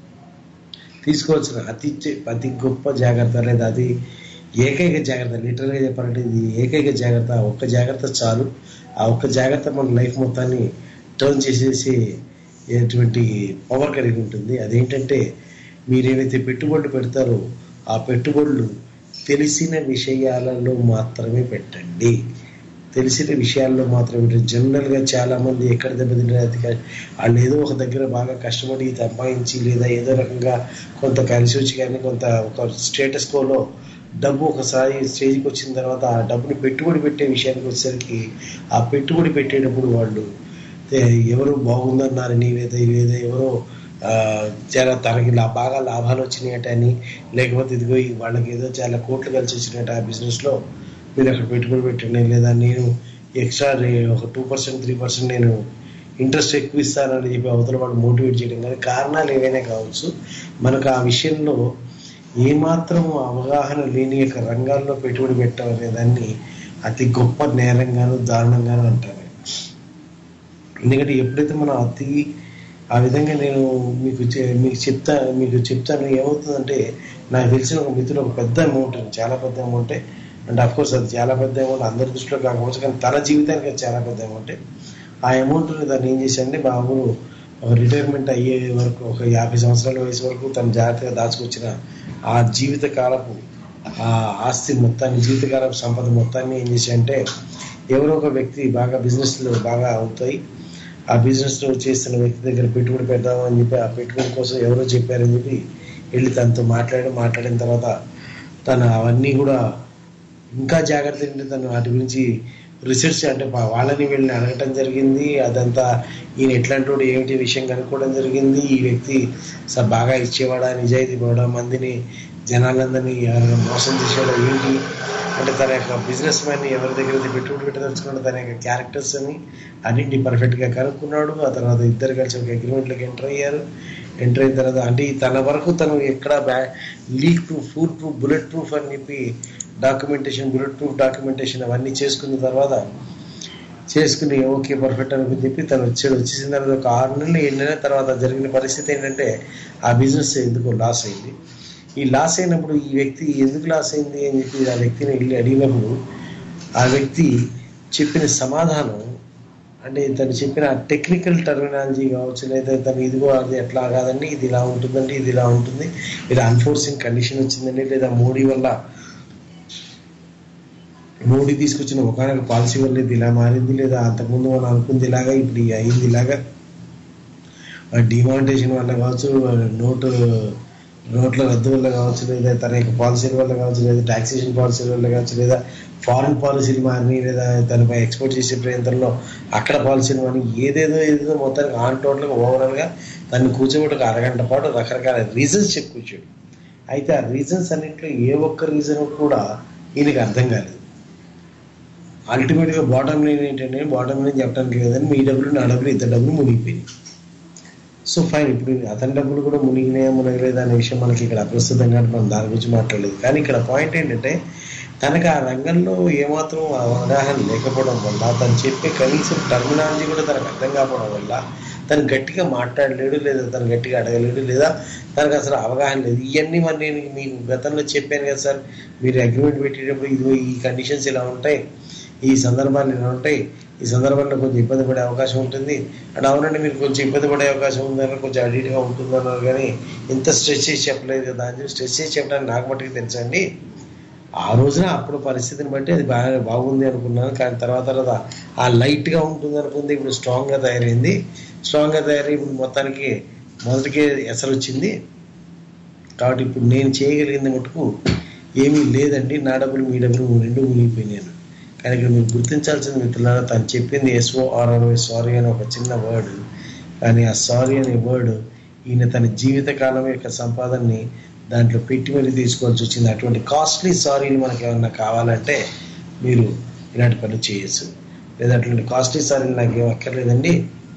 S4: తీసుకోవాల్సిన అతి చే- అతి గొప్ప జాగ్రత్త లేదా అది ఏకైక జాగ్రత్త లిటరల్గా చెప్పాలంటే ఇది ఏకైక జాగ్రత్త ఆ ఒక్క జాగ్రత్త చాలు ఆ ఒక్క జాగ్రత్త మన లైఫ్ మొత్తాన్ని టర్న్ చేసేసి ఎటువంటి పవర్ కలిగి ఉంటుంది అదేంటంటే మీరు ఏవైతే పెట్టుబడులు పెడతారో ఆ పెట్టుబడులు తెలిసిన విషయాలలో మాత్రమే పెట్టండి తెలిసిన విషయాల్లో మాత్రమే జనరల్గా చాలా మంది ఎక్కడ దెబ్బతింటారు అది కాదు. వాళ్ళు ఏదో ఒక దగ్గర బాగా కష్టపడి సంపాదించి లేదా ఏదో రకంగా కొంత కలిసి వచ్చి కానీ కొంత ఒక స్టేటస్ కోలో డబ్బు ఒకసారి స్టేజ్కి వచ్చిన తర్వాత ఆ డబ్బుని పెట్టుబడి పెట్టే విషయానికి వచ్చేసరికి ఆ పెట్టుబడి పెట్టేటప్పుడు వాళ్ళు ఏ, ఎవరు బాగుందన్నారని లేదా లేదా ఎవరో ఆ, చాలా తనకి లా బాగా లాభాలు వచ్చినాయట అని లేకపోతే ఇదిగో ఈ వాళ్ళకి ఏదో చాలా కోట్లు కలిసి వచ్చినట్టు ఆ బిజినెస్లో మీరు అక్కడ పెట్టుబడి పెట్టండి లేదా నేను ఎక్స్ట్రా ఒక టూ పర్సెంట్ త్రీ పర్సెంట్ నేను ఇంట్రెస్ట్ ఎక్కువ ఇస్తానని చెప్పి అవతల వాడు మోటివేట్ చేయడం కానీ కారణాలు ఏవైనా కావచ్చు మనకు ఆ విషయంలో ఏమాత్రం అవగాహన లేని యొక్క రంగాల్లో పెట్టుబడి పెట్టడం అనే దాన్ని అతి గొప్ప నేరంగాను దారుణంగాను అంటారు ఎందుకంటే ఎప్పుడైతే మనం అతి ఆ విధంగా నేను మీకు చె- మీకు చెప్తా మీకు చెప్తాను ఏమవుతుందంటే నాకు తెలిసిన ఒక మిత్రుడు ఒక పెద్ద అమౌంట్ చాలా పెద్ద అమౌంటే అండ్ అఫ్ కోర్స్ అది చాలా పెద్ద అమౌంట్ అందరి దృష్టిలో కాకపోవచ్చు కానీ తన జీవితానికి అది చాలా పెద్ద అమౌంటే ఆ అమౌంట్ని తను ఏం చేశాడంటే బాబు ఒక రిటైర్మెంట్ అయ్యే వరకు ఒక యాభై సంవత్సరాల వయసు వరకు తను జాగ్రత్తగా దాచుకొచ్చిన ఆ జీవిత కాలపు ఆ ఆస్తి మొత్తాన్ని జీవితకాలపు సంపద మొత్తాన్ని ఏం చేశాడంటే ఎవరో ఒక వ్యక్తి బాగా బిజినెస్లో బాగా అవుతాయి ఆ బిజినెస్లో చేస్తున్న వ్యక్తి దగ్గర పెట్టుబడి పెడదామని చెప్పి ఆ పెట్టుబడి కోసం ఎవరో చెప్పారని చెప్పి వెళ్ళి తనతో మాట్లాడి మాట్లాడిన తర్వాత తను అవన్నీ కూడా ఇంకా జాగ్రత్తగా ఉండి తను వాటి గురించి రీసెర్చ్ అంటే వా- వాళ్ళని వీళ్ళని అడగటం జరిగింది అదంతా ఈయన ఎట్లాంటి వాడు ఏమిటి విషయం కనుక్కోవడం జరిగింది ఈ వ్యక్తి స- బాగా ఇచ్చేవాడా నిజాయితీ పడా మందిని జనాలందరినీ ఎవరైనా మోసం చేసేవాడా ఏంటి అంటే తన యొక్క బిజినెస్ మ్యాన్ ఎవరి దగ్గర అయితే పెట్టుబడి పెట్టదలుచుకున్నాడు తన యొక్క క్యారెక్టర్స్ అని అన్నింటినీ పర్ఫెక్ట్గా కనుక్కున్నాడు ఆ తర్వాత ఇద్దరు కలిసి ఒక అగ్రిమెంట్లోకి ఎంటర్ అయ్యారు ఎంటర్ అయిన తర్వాత అంటే ఈ తన వరకు తను ఎక్కడ బ్యా leak proof food proof bullet proof అని చెప్పి డాక్యుమెంటేషన్ బుల్లెట్ ప్రూఫ్ డాక్యుమెంటేషన్ అవన్నీ చేసుకున్న తర్వాత చేసుకుని ఓకే పర్ఫెక్ట్ అనుకుని చెప్పి తను వచ్చాడు వచ్చేసిన తర్వాత ఒక ఆరు నెలలు ఏడు నెలల తర్వాత జరిగిన పరిస్థితి ఏంటంటే ఆ బిజినెస్ ఎందుకో లాస్ అయింది ఈ లాస్ అయినప్పుడు ఈ వ్యక్తి ఎందుకు లాస్ అయింది అని చెప్పి ఆ వ్యక్తిని వెళ్ళి అడిగినప్పుడు ఆ వ్యక్తి చెప్పిన సమాధానం అంటే తను చెప్పిన టెక్నికల్ టర్మినాలజీ కావచ్చు లేదా తను ఇదిగో అది ఎట్లా కాదండి ఇది ఇలా ఉంటుందండి ఇది ఇలా ఉంటుంది ఇలా అన్ఫోర్సింగ్ కండిషన్ వచ్చిందండి లేదా మోడీ వల్ల మోడీ తీసుకొచ్చిన ఒకనొక పాలసీ వల్ల ఇది ఇలా మారింది లేదా అంతకుముందు మనం అనుకుంది ఇలాగా ఇప్పుడు ఇది అయింది ఇలాగా డిమానిటేషన్ వల్ల కావచ్చు నోటు నోట్ల రద్దు వల్ల కావచ్చు లేదా తన యొక్క పాలసీల వల్ల కావచ్చు లేదా టాక్సేషన్ పాలసీల వల్ల కావచ్చు లేదా ఫారిన్ పాలసీలు మారినాయి లేదా తనపై ఎక్స్పోర్ట్ చేసే ప్రాంతంలో అక్కడ పాలసీలు మారి ఏదేదో ఏదేదో మొత్తానికి ఆన్ టోటల్గా ఓవరాల్గా తను కూర్చోబెట్టి ఒక అరగంట పాటు రకరకాల రీజన్స్ చెప్పి కూర్చోడు అయితే ఆ రీజన్స్ అన్నింటిలో ఏ ఒక్క రీజన్ కూడా ఈయనకి అర్థం కాలేదు అల్టిమేట్గా బాటమ్ లైన్ ఏంటంటే బాటమ్ లైన్ చెప్పడానికి లేదని మీ డబ్బులు నా డబ్బులు ఇద్దరు డబ్బులు మునిగిపోయినాయి సో ఫైన్ ఇప్పుడు అతని డబ్బులు కూడా మునిగినాయా మునగలేదా అనే విషయం మనకి ఇక్కడ అప్రస్తుతం కాబట్టి మనం దాని గురించి మాట్లాడలేదు కానీ ఇక్కడ పాయింట్ ఏంటంటే తనకు ఆ రంగంలో ఏమాత్రం అవగాహన లేకపోవడం వల్ల తను చెప్పే కనీసం టర్మినాలజీ కూడా తనకు అర్థం కాకపోవడం వల్ల తను గట్టిగా మాట్లాడలేడు లేదా తను గట్టిగా అడగలేడు లేదా తనకు అసలు అవగాహన లేదు ఇవన్నీ మరి నేను మీకు గతంలో చెప్పాను కదా సార్ మీరు అగ్రిమెంట్ పెట్టేటప్పుడు ఇదిగో ఈ కండిషన్స్ ఇలా ఉంటాయి ఈ సందర్భాలు ఇలా ఉంటాయి ఈ సందర్భంలో కొంచెం ఇబ్బంది పడే అవకాశం ఉంటుంది అండ్ అవునండి మీరు కొంచెం ఇబ్బంది పడే అవకాశం ఉందన్నారు కొంచెం అడిట్గా ఉంటుంది అన్నారు కానీ ఇంత స్ట్రెస్ చేసి చెప్పలేదు కదా అని స్ట్రెస్ చేసి చెప్పడానికి నాకు మట్టుకు తెలుసండి ఆ రోజున అప్పుడు పరిస్థితిని బట్టి అది బాగా బాగుంది అనుకున్నాను కానీ తర్వాత తర్వాత ఆ లైట్గా ఉంటుంది అనుకుంది ఇప్పుడు స్ట్రాంగ్గా తయారైంది స్ట్రాంగ్గా తయారై ఇప్పుడు మొత్తానికి మొదటికే ఎసరు వచ్చింది కాబట్టి ఇప్పుడు నేను చేయగలిగింది మటుకు ఏమీ లేదండి నా డబ్బులు మీ డబ్బులు రెండు మునిగిపోయినాను కానీ ఇక్కడ మీరు గుర్తించాల్సిన మిత్రులారా తను చెప్పింది ఎస్ఓఆర్ఆర్ఓ సారీ అని ఒక చిన్న వర్డ్ కానీ ఆ సారీ అనే వర్డ్ ఈయన తన జీవిత కాలం యొక్క సంపాదనని దాంట్లో పెట్టి మరీ తీసుకోవాల్సి వచ్చింది అటువంటి కాస్ట్లీ సారీలు మనకి ఏమన్నా కావాలంటే మీరు ఇలాంటి పనులు చేయొచ్చు లేదా అటువంటి కాస్ట్లీ సారీలు నాకు ఏం అక్కర్లేదండి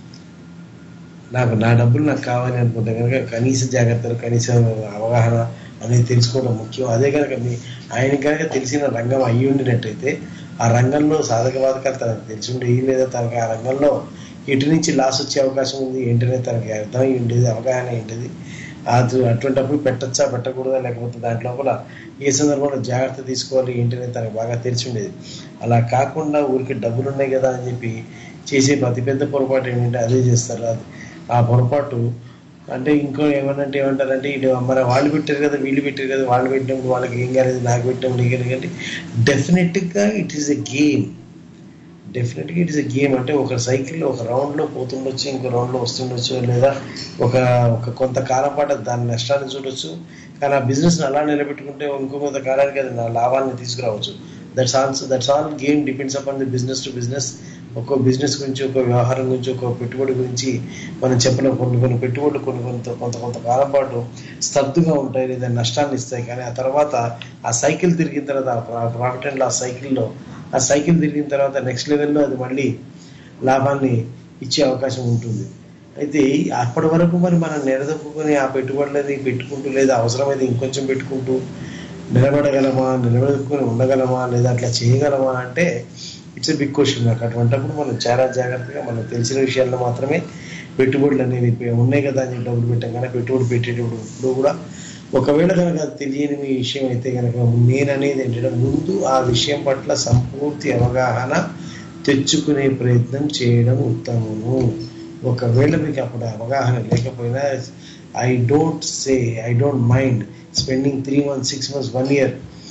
S4: నాకు నా డబ్బులు నాకు కావాలి అనుకుంటే కనుక కనీస జాగ్రత్తలు కనీస అవగాహన అనేది తెలుసుకోవడం ముఖ్యం అదే కనుక మీ ఆయన కనుక తెలిసిన రంగం అయ్యి ఉండినట్టయితే ఆ రంగంలో సాధక బాధకాలు తనకు తెలిసి ఉండేవి లేదా తనకు ఆ రంగంలో ఎటు నుంచి లాస్ వచ్చే అవకాశం ఉంది ఏంటనే తనకి అర్థమై ఉండేది అవగాహన ఏంటిది అది అటువంటిప్పుడు పెట్టచ్చా పెట్టకూడదా లేకపోతే దాంట్ లోపల ఏ సందర్భంలో జాగ్రత్త తీసుకోవాలి ఏంటనే తనకు బాగా తెలిసి ఉండేది అలా కాకుండా ఊరికి డబ్బులు ఉన్నాయి కదా అని చెప్పి చేసే అతి పెద్ద పొరపాటు ఏంటంటే అదే చేస్తారు అది ఆ పొరపాటు అంటే ఇంకో ఏమనంటే ఏమంటారంటే ఇటు మరి వాళ్ళు పెట్టారు కదా వీళ్ళు పెట్టారు కదా వాళ్ళు పెట్టినప్పుడు వాళ్ళకి ఏం కాలేదు నాకు పెట్టినప్పుడు నీకు ఎందుకంటే డెఫినెట్గా ఇట్ ఈస్ ఎ గేమ్ డెఫినెట్గా ఇట్ ఇస్ ఎ గేమ్ అంటే ఒక సైకిల్లో ఒక రౌండ్లో పోతుండొచ్చు ఇంకో రౌండ్లో వస్తుండొచ్చు లేదా ఒక ఒక కొంతకాలం పాటు దాని నష్టాన్ని చూడొచ్చు కానీ ఆ బిజినెస్ని అలా నిలబెట్టుకుంటే ఇంకో కొంత కాలానికి అది నా లాభాన్ని తీసుకురావచ్చు that's also that's all game depends upon the business to business ఒక్కో బిజినెస్ గురించి ఒక వ్యవహారం గురించి ఒక పెట్టుబడి గురించి మనం చెప్పలేం కొన్ని కొన్ని పెట్టుబడులు కొన్ని కొంత కొంత కొంత కాలం పాటు స్తబ్దుగా ఉంటాయి లేదా నష్టాన్ని ఇస్తాయి కానీ ఆ తర్వాత ఆ సైకిల్ తిరిగిన తర్వాత ఆ ప్రాఫిట్ అండ్ లాస్ సైకిల్లో ఆ సైకిల్ తిరిగిన తర్వాత నెక్స్ట్ లెవెల్లో అది మళ్ళీ లాభాన్ని ఇచ్చే అవకాశం ఉంటుంది అయితే అప్పటి వరకు మరి మనం నిలదొక్కుని ఆ పెట్టుబడులని పెట్టుకుంటూ లేదా అవసరమైతే ఇంకొంచెం పెట్టుకుంటూ నిలబడగలమా నిలబెట్టుకుని ఉండగలమా లేదా అట్లా చేయగలమా అంటే ఇట్స్ ఎ బిగ్ క్వశ్చన్ నాకు అటువంటిప్పుడు మనం చాలా జాగ్రత్తగా మనకు తెలిసిన విషయాల్లో మాత్రమే పెట్టుబడులు అనేవి ఉన్నాయి కదా అని చెప్పి డబ్బులు పెట్టాం కానీ పెట్టుబడి పెట్టేటప్పుడు ఇప్పుడు కూడా ఒకవేళ కనుక అది తెలియని మీ విషయం అయితే కనుక నేను అనేది ఏంటంటే ముందు ఆ విషయం పట్ల సంపూర్తి అవగాహన తెచ్చుకునే ప్రయత్నం చేయడం ఉత్తమము ఒకవేళ మీకు అప్పుడు అవగాహన లేకపోయినా I don't say I don't mind spending three months six months one year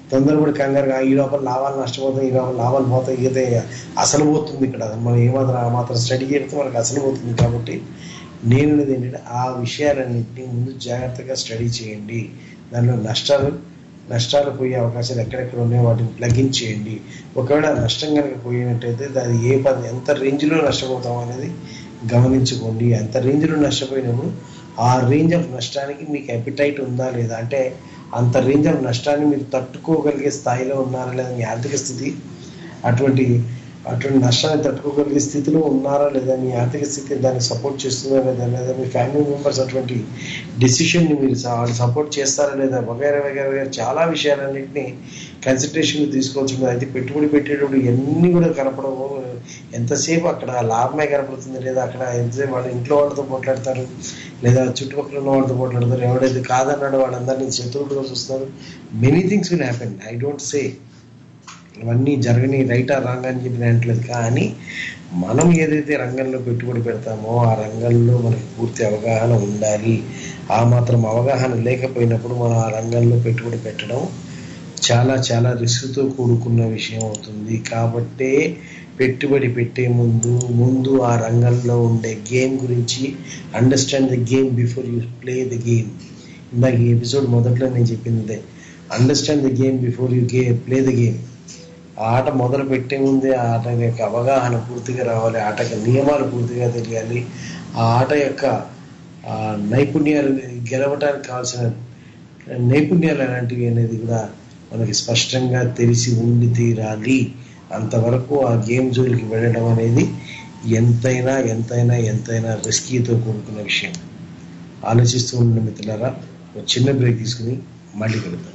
S4: తొందరపడి కంగారుగా ఈ లోపల లాభాలు నష్టపోతాయి ఈ లోపల లాభాలు పోతాయి ఇదే అసలు పోతుంది ఇక్కడ మనం ఏమాత్రం ఆ మాత్రం స్టడీ చేస్తే మనకు అసలు పోతుంది కాబట్టి నేను అనేది ఏంటంటే ఆ విషయాలన్నింటినీ ముందు జాగ్రత్తగా స్టడీ చేయండి దానిలో నష్టాలు నష్టాలు పోయే అవకాశాలు ఎక్కడెక్కడ ఉన్నాయో వాటిని ప్లగిన్ చేయండి ఒకవేళ నష్టం కనుక పోయినట్టయితే దాని ఏ పని ఎంత రేంజ్లో నష్టపోతాం అనేది గమనించుకోండి ఎంత రేంజ్లో నష్టపోయినప్పుడు ఆ రేంజ్ ఆఫ్ నష్టానికి మీకు అపిటైట్ ఉందా లేదా అంటే అంత రేంజ్ ఆఫ్ నష్టాన్ని మీరు తట్టుకోగలిగే స్థాయిలో ఉన్నారా లేదా మీ ఆర్థిక స్థితి అటువంటి అటువంటి నష్టాన్ని తట్టుకోగలిగే స్థితిలో ఉన్నారా లేదా మీ ఆర్థిక స్థితి దాన్ని సపోర్ట్ చేస్తుందా లేదా లేదా మీ ఫ్యామిలీ మెంబర్స్ అటువంటి డిసిషన్ని మీరు స- వాళ్ళు సపోర్ట్ చేస్తారా లేదా వగైరా వగైరా వగైరా చాలా విషయాలన్నింటినీ కన్సిడరేషన్ తీసుకోవచ్చు ఉంటుంది. అయితే పెట్టుబడి పెట్టేటప్పుడు ఇవన్నీ కూడా కనపడవు ఎంతసేపు అక్కడ లాభమే కనపడుతుంది లేదా అక్కడ ఎంతసేపు వాళ్ళ ఇంట్లో వాళ్ళతో పోట్లాడతారు లేదా చుట్టుపక్కల ఉన్న వాళ్ళతో పోట్లాడతారు ఎవడైతే కాదన్నాడో వాళ్ళందరినీ శత్రువులుగా చూస్తారు many things will happen I don't say ఇవన్నీ జరగని రైట్ ఆ రాంగ్ అని చెప్పి నేను అనట్లేదు కానీ మనం ఏదైతే రంగంలో పెట్టుబడి పెడతామో ఆ రంగంలో మనకి పూర్తి అవగాహన ఉండాలి ఆ మాత్రం అవగాహన లేకపోయినప్పుడు మనం ఆ రంగంలో పెట్టుబడి పెట్టడం చాలా చాలా రిస్క్తో కూడుకున్న విషయం అవుతుంది కాబట్టే పెట్టుబడి పెట్టే ముందు ముందు ఆ రంగంలో ఉండే గేమ్ గురించి understand the game before you play the game ఇందాక ఈ ఎపిసోడ్ మొదట్లో నేను చెప్పింది understand the game before you గే ప్లే ద గేమ్ ఆ ఆట మొదలు పెట్టే ముందే ఆ ఆట యొక్క అవగాహన పూర్తిగా రావాలి ఆట యొక్క నియమాలు పూర్తిగా తెలియాలి ఆ ఆట యొక్క ఆ, నైపుణ్యాలు గెలవటానికి కావాల్సిన నైపుణ్యాలు అలాంటివి అనేది కూడా మనకి స్పష్టంగా తెలిసి ఉండి తీరాలి అంతవరకు ఆ గేమ్ జోలికి వెళ్ళడం అనేది ఎంతైనా ఎంతైనా ఎంతైనా రిస్కీతో కూడుకున్న విషయం ఆలోచిస్తూ ఉన్న మిత్రులారా ఒక చిన్న బ్రేక్ తీసుకుని మళ్ళీ కలుద్దాం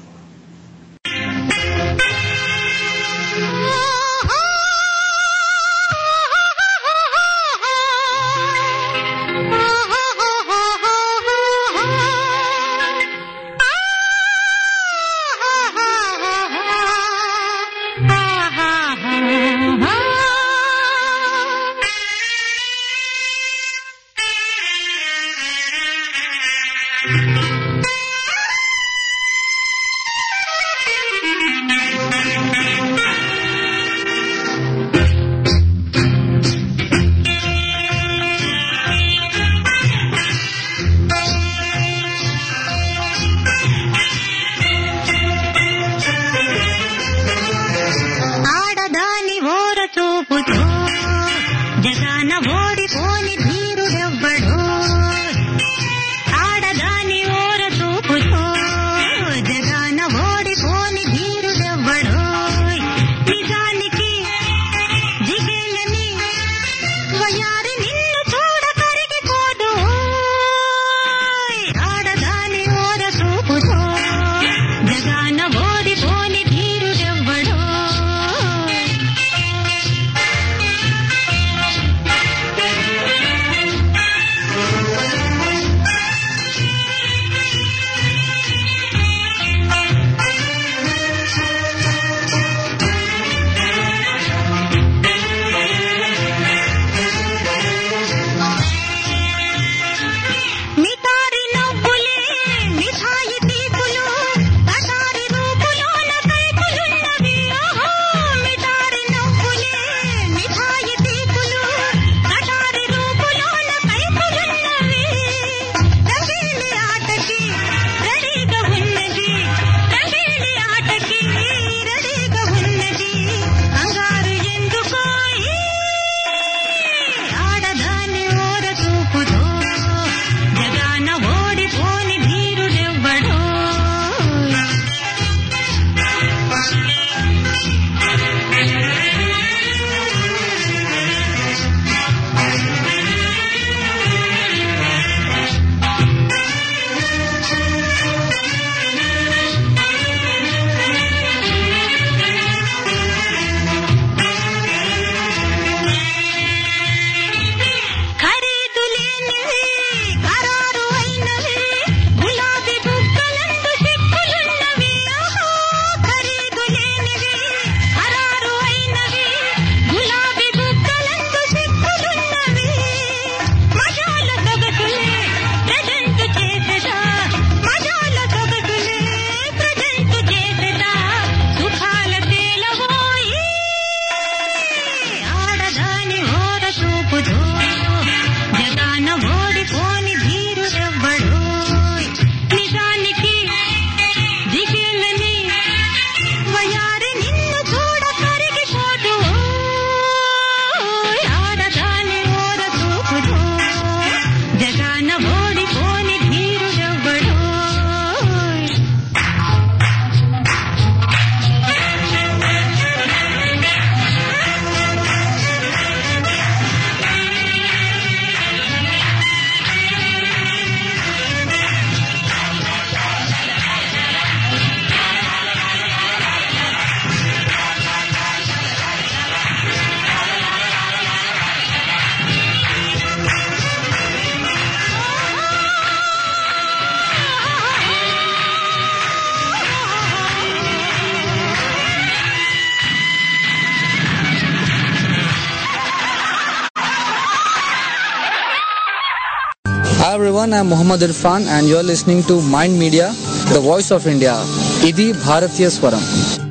S9: Hi everyone, I'm Muhammad Irfan and you're listening to Mind Media, the voice of India. ఇది భారతీయ స్వరం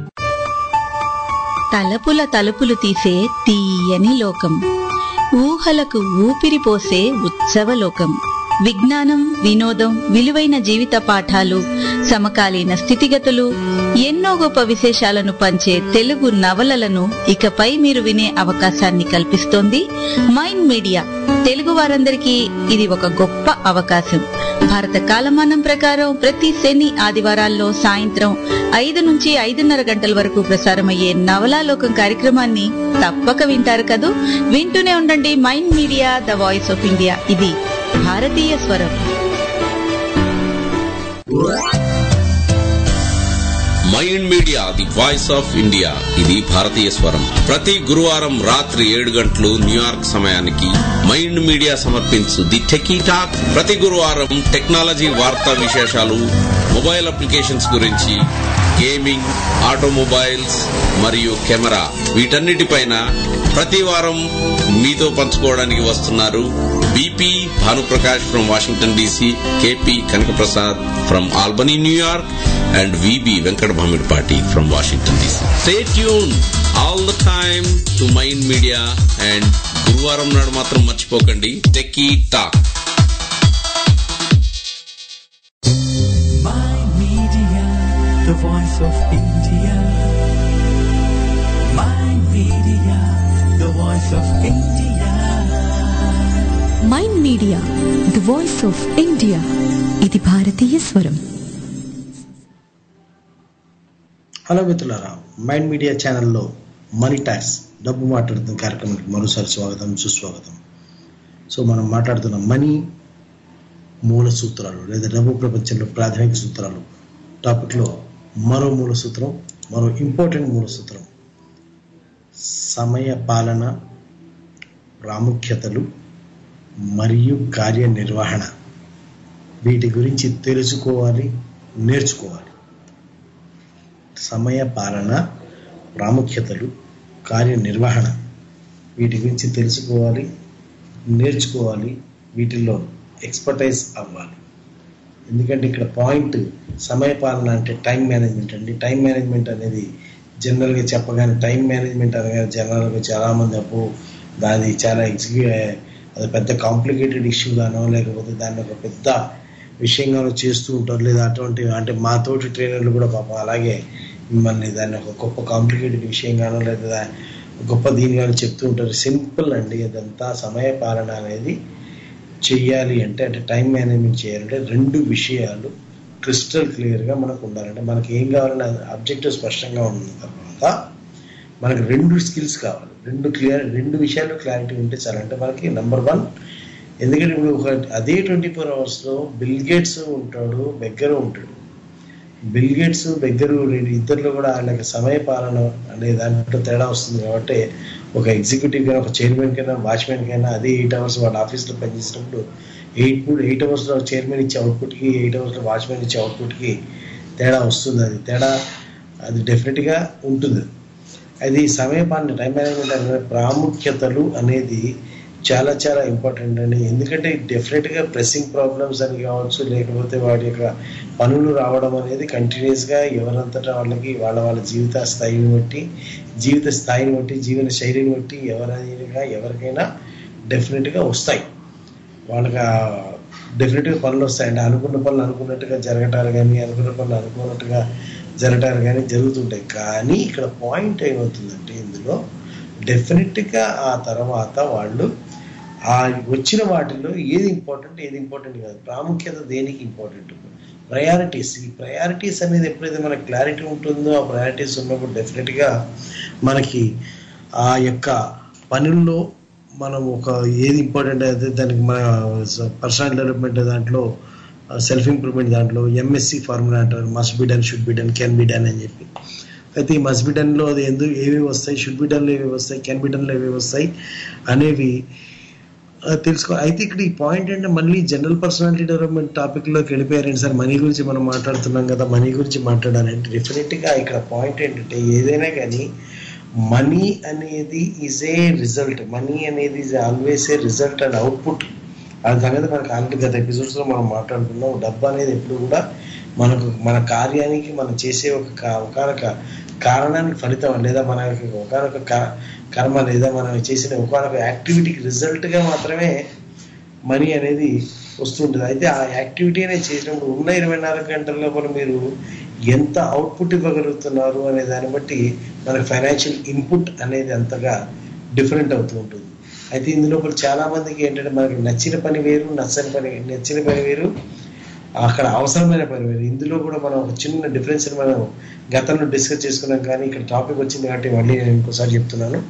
S8: తలపుల తలుపులు తీసే తీయని లోకం ఊహలకు ఊపిరి పోసే ఉత్సవ లోకం విజ్ఞానం వినోదం విలువైన జీవిత పాఠాలు సమకాలీన స్థితిగతులు ఎన్నో గొప్ప విశేషాలను పంచే తెలుగు నవలలను ఇకపై మీరు వినే అవకాశాన్ని కల్పిస్తోంది మైండ్ మీడియా తెలుగు వారందరికీ ఇది ఒక గొప్ప అవకాశం భారత కాలమానం ప్రకారం ప్రతి శని ఆదివారాల్లో సాయంత్రం ఐదు నుంచి ఐదున్నర గంటల వరకు ప్రసారమయ్యే నవలాలోకం కార్యక్రమాన్ని తప్పక వింటారు కదూ వింటూనే ఉండండి Mind media the voice of India ఇది భారతీయ స్వరం
S7: Mind Media the voice of India ఇది భారతీయ స్వరం ప్రతి గురువారం రాత్రి ఏడు గంటలు న్యూయార్క్ సమయానికి మైండ్ మీడియా సమర్పించు ది టెకీ టాక్ ప్రతి గురువారం టెక్నాలజీ వార్తా విశేషాలు మొబైల్ అప్లికేషన్స్ గురించి గేమింగ్ ఆటోమొబైల్స్ మరియు కెమెరా వీటన్నిటిపైన ప్రతి వారం మీతో పంచుకోవడానికి వస్తున్నారు BP Bhanu Prakash from Washington DC KP Kanaka Prasad from Albany New York and VB Venkat Bhamidpati from Washington DC. Stay tuned all the time to Mind Media and గురువారం నాడు మాత్రం మర్చిపోకండి techie talk
S1: Mind Media, the voice of India. Mind Media, the voice of India.
S2: Mind Media the voice of India ఇది భారతీయ స్వరం
S4: hello మిత్రులారా Mind media ఛానల్లో money tax డబ్బు మాట్లాడుతున్న కార్యక్రమానికి మరోసారి స్వాగతం సుస్వాగతం సో మనం మాట్లాడుతున్న మనీ మూల సూత్రాలు లేదా డబ్బు ప్రపంచంలో ప్రాథమిక సూత్రాలు టాపిక్లో మరో మూల సూత్రం మరో ఇంపార్టెంట్ మూల సూత్రం సమయ పాలన ప్రాముఖ్యతలు మరియు కార్యనిర్వహణ వీటి గురించి తెలుసుకోవాలి నేర్చుకోవాలి సమయ పాలన ప్రాముఖ్యతలు కార్యనిర్వహణ వీటి గురించి తెలుసుకోవాలి నేర్చుకోవాలి వీటిల్లో ఎక్స్పర్టైజ్ అవ్వాలి ఎందుకంటే ఇక్కడ పాయింట్ సమయ పాలన అంటే టైం మేనేజ్మెంట్ అండి టైం మేనేజ్మెంట్ అనేది జనరల్గా చెప్పగానే టైం మేనేజ్మెంట్ అనగా జనరల్గా చాలామంది అప్పు దాది చాలా ఎగ్జిక్యూ అది పెద్ద కాంప్లికేటెడ్ ఇష్యూ గానో లేకపోతే దాన్ని ఒక పెద్ద విషయంగానో చేస్తూ ఉంటారు లేదా అటువంటి అంటే మా తోటి ట్రైనర్లు కూడా పాపం అలాగే మిమ్మల్ని దాన్ని ఒక గొప్ప కాంప్లికేటెడ్ విషయంగానో లేదా గొప్ప దీనిగానో చెప్తూ ఉంటారు సింపుల్ అండి అదంతా సమయ పాలన అనేది చెయ్యాలి అంటే అంటే టైం మేనేజ్మెంట్ చేయాలంటే రెండు విషయాలు క్రిస్టల్ క్లియర్గా మనకు ఉండాలంటే మనకి ఏం కావాలనే అబ్జెక్టివ్ స్పష్టంగా ఉన్న తర్వాత మనకి రెండు స్కిల్స్ కావాలి రెండు క్లియర్ రెండు విషయాలు క్లారిటీ ఉంటే చాలంటే మనకి నెంబర్ వన్ ఎందుకంటే ఇప్పుడు ఒక అదే ట్వంటీ ఫోర్ అవర్స్లో బిల్ గేట్స్ ఉంటాడు బెగ్గరు ఉంటాడు బిల్ గేట్స్ బెగ్గరు రెండు ఇద్దరిలో కూడా వాళ్ళకి సమయ పాలన అనే దాంట్లో తేడా వస్తుంది కాబట్టి ఒక ఎగ్జిక్యూటివ్ కైనా ఒక చైర్మన్ కైనా వాచ్మెన్ కైనా అదే ఎయిట్ అవర్స్ వాళ్ళ ఆఫీస్లో పనిచేసినప్పుడు ఎయిట్ ఎయిట్ అవర్స్లో చైర్మన్ ఇచ్చే అవుట్పుట్కి ఎయిట్ అవర్స్లో వాచ్మెన్ ఇచ్చే అవుట్పుట్కి తేడా వస్తుంది అది తేడా అది డెఫినెట్గా ఉంటుంది అది సమయపాలన టైం మేనేజ్మెంట్ అనే ప్రాముఖ్యతలు అనేది చాలా చాలా ఇంపార్టెంట్ అండి ఎందుకంటే డెఫినెట్గా ప్రెస్సింగ్ ప్రాబ్లమ్స్ అని కావచ్చు లేకపోతే వాటి యొక్క పనులు రావడం అనేది కంటిన్యూస్గా ఎవరంతటా వాళ్ళకి వాళ్ళ వాళ్ళ జీవిత స్థాయిని బట్టి జీవిత స్థాయిని బట్టి జీవన శైలిని బట్టి ఎవరైనా ఎవరికైనా డెఫినెట్గా వస్తాయి వాళ్ళకి డెఫినెట్గా పనులు వస్తాయండి అనుకున్న పనులు అనుకున్నట్టుగా జరగటాలు కానీ అనుకున్న పనులు అనుకున్నట్టుగా జరగటాలు కానీ జరుగుతుంటాయి కానీ ఇక్కడ పాయింట్ ఏమవుతుందంటే ఇందులో డెఫినెట్గా ఆ తర్వాత వాళ్ళు ఆ వచ్చిన వాటిల్లో ఏది ఇంపార్టెంట్ ఏది ఇంపార్టెంట్ కాదు ప్రాముఖ్యత దేనికి ఇంపార్టెంట్ ప్రయారిటీస్ ఈ ప్రయారిటీస్ అనేది ఎప్పుడైతే మనకి క్లారిటీ ఉంటుందో ఆ ప్రయారిటీస్ ఉన్నప్పుడు డెఫినెట్గా మనకి ఆ యొక్క పనుల్లో మనం ఒక ఏది ఇంపార్టెంట్ అయితే దానికి మన పర్సనల్ డెవలప్మెంట్ దాంట్లో సెల్ఫ్ ఇంప్రూవ్మెంట్ దాంట్లో ఎంఎస్సి ఫార్ములా అంటారు must be done should be done can be done అని చెప్పి అయితే ఈ మస్ట్ బి డన్లో అది ఎందుకు ఏవి వస్తాయి షుడ్ బి డన్లో ఏవి వస్తాయి కెన్ బి డన్లో ఏవి వస్తాయి అనేవి తెలుసుకో అయితే ఇక్కడ ఈ పాయింట్ అంటే మళ్ళీ జనరల్ పర్సనాలిటీ డెవలప్మెంట్ టాపిక్లోకి వెళ్ళిపోయారండి సార్ మనీ గురించి మనం మాట్లాడుతున్నాం కదా మనీ గురించి మాట్లాడాలంటే డెఫినెట్గా ఇక్కడ పాయింట్ ఏంటంటే ఏదైనా కానీ మనీ అనేది ఈజ్ ఏ రిజల్ట్ మనీ అనేది is always a result and output ఆ సంగతి మనకు ఆల్రెడీ గత ఎపిసోడ్స్ లో మనం మాట్లాడుకున్నాం డబ్బు అనేది ఎప్పుడు కూడా మనకు మన కార్యానికి మనం చేసే ఒక కా- ఒకనొక కారణానికి ఫలితం లేదా మన ఒకనొక క- కర్మ లేదా మనం చేసిన ఒకనొక యాక్టివిటీకి రిజల్ట్ గా మాత్రమే మనీ అనేది వస్తుంటుంది అయితే ఆ యాక్టివిటీ అనేది చేసినప్పుడు ఉన్న ఇరవై నాలుగు గంటల లోపల మీరు ఎంత అవుట్పుట్ ఇవ్వగలుగుతున్నారు అనే దాన్ని బట్టి మనకు ఫైనాన్షియల్ ఇన్పుట్ అనేది అంతగా డిఫరెంట్ అవుతూ ఉంటుంది అయితే ఇందులో చాలా మందికి ఏంటంటే మనకి నచ్చిన పని వేరు నచ్చని పని నచ్చిన పని వేరు అక్కడ అవసరమైన పని వేరు ఇందులో కూడా మనం ఒక చిన్న డిఫరెన్స్ మనం గతంలో డిస్కస్ చేసుకున్నాం కానీ ఇక్కడ టాపిక్ వచ్చింది కాబట్టి మళ్ళీ నేను ఇంకోసారి చెప్తున్నాను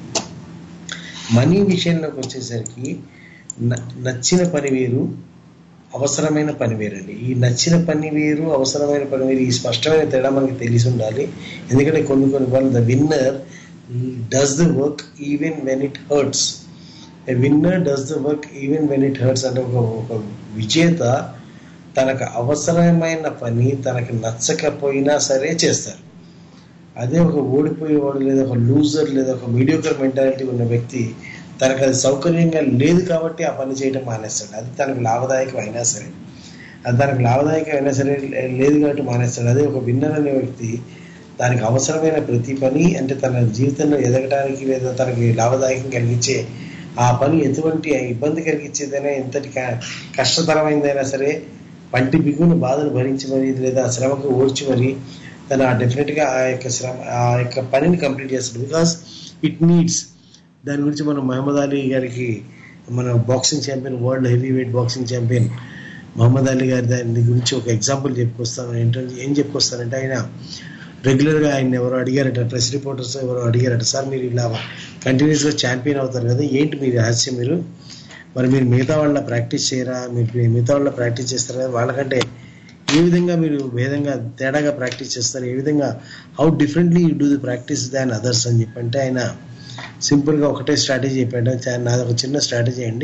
S4: మనీ విషయంలోకి వచ్చేసరికి న- నచ్చిన పని వేరు అవసరమైన పని వేరండి ఈ నచ్చిన పని వేరు అవసరమైన పని వేరు ఈ స్పష్టమైన తేడా మనకి తెలిసి ఉండాలి ఎందుకంటే కొన్ని కొన్ని వాళ్ళు the winner does the work even when it hurts a winner does the work even when it hurts అంటే ఒక ఒక విజేత తనకు అవసరమైన పని తనకు నచ్చకపోయినా సరే చేస్తారు అదే ఒక ఓడిపోయేవాడు లేదా ఒక లూజర్ లేదా ఒక మీడియోకర్ మెంటాలిటీ ఉన్న వ్యక్తి తనకు అది సౌకర్యంగా లేదు కాబట్టి ఆ పని చేయడం మానేస్తాడు అది తనకు లాభదాయకం అయినా సరే అది తనకు లాభదాయకం అయినా సరే లే- లేదు కాబట్టి మానేస్తాడు అదే ఒక విన్నర్ అనే వ్యక్తి దానికి అవసరమైన ప్రతి పని అంటే తన జీవితంలో ఎదగడానికి లేదా తనకి లాభదాయకం కలిగించే ఆ పని ఎటువంటి ఇబ్బంది కలిగించేదైనా ఎంతటి క- కష్టతరమైందైనా సరే పంటి బిగును బాధను భరించి మరి లేదా శ్రమకు ఓర్చి మరి తను డెఫినెట్ గా ఆ యొక్క శ్రమ ఆ యొక్క పనిని కంప్లీట్ చేస్తాడు బికాస్ ఇట్ నీడ్స్ దాని గురించి మనం మహమ్మద్ అలీ గారికి మన boxing champion world heavyweight boxing champion Muhammad Ali గారి దాని గురించి ఒక ఎగ్జాంపుల్ చెప్పుకొస్తాను ఏంటంటే ఏం చెప్పుకొస్తానంటే ఆయన రెగ్యులర్గా ఆయన ఎవరో అడిగారట ప్రెస్ రిపోర్టర్స్ ఎవరో అడిగారట సార్ మీరు ఇలా కంటిన్యూస్గా ఛాంపియన్ అవుతారు కదా ఏంటి మీ రహస్యం మీరు మరి మీరు మిగతా వాళ్ళ ప్రాక్టీస్ చేయరా మీరు మిగతా వాళ్ళ ప్రాక్టీస్ చేస్తారా కదా వాళ్ళకంటే ఏ విధంగా మీరు భేదంగా తేడాగా ప్రాక్టీస్ చేస్తారు ఏ విధంగా how differently you do the practice than others అని చెప్పంటే ఆయన సింపుల్గా ఒకటే స్ట్రాటజీ చెప్పాడు చా- నాది ఒక చిన్న స్ట్రాటజీ అండి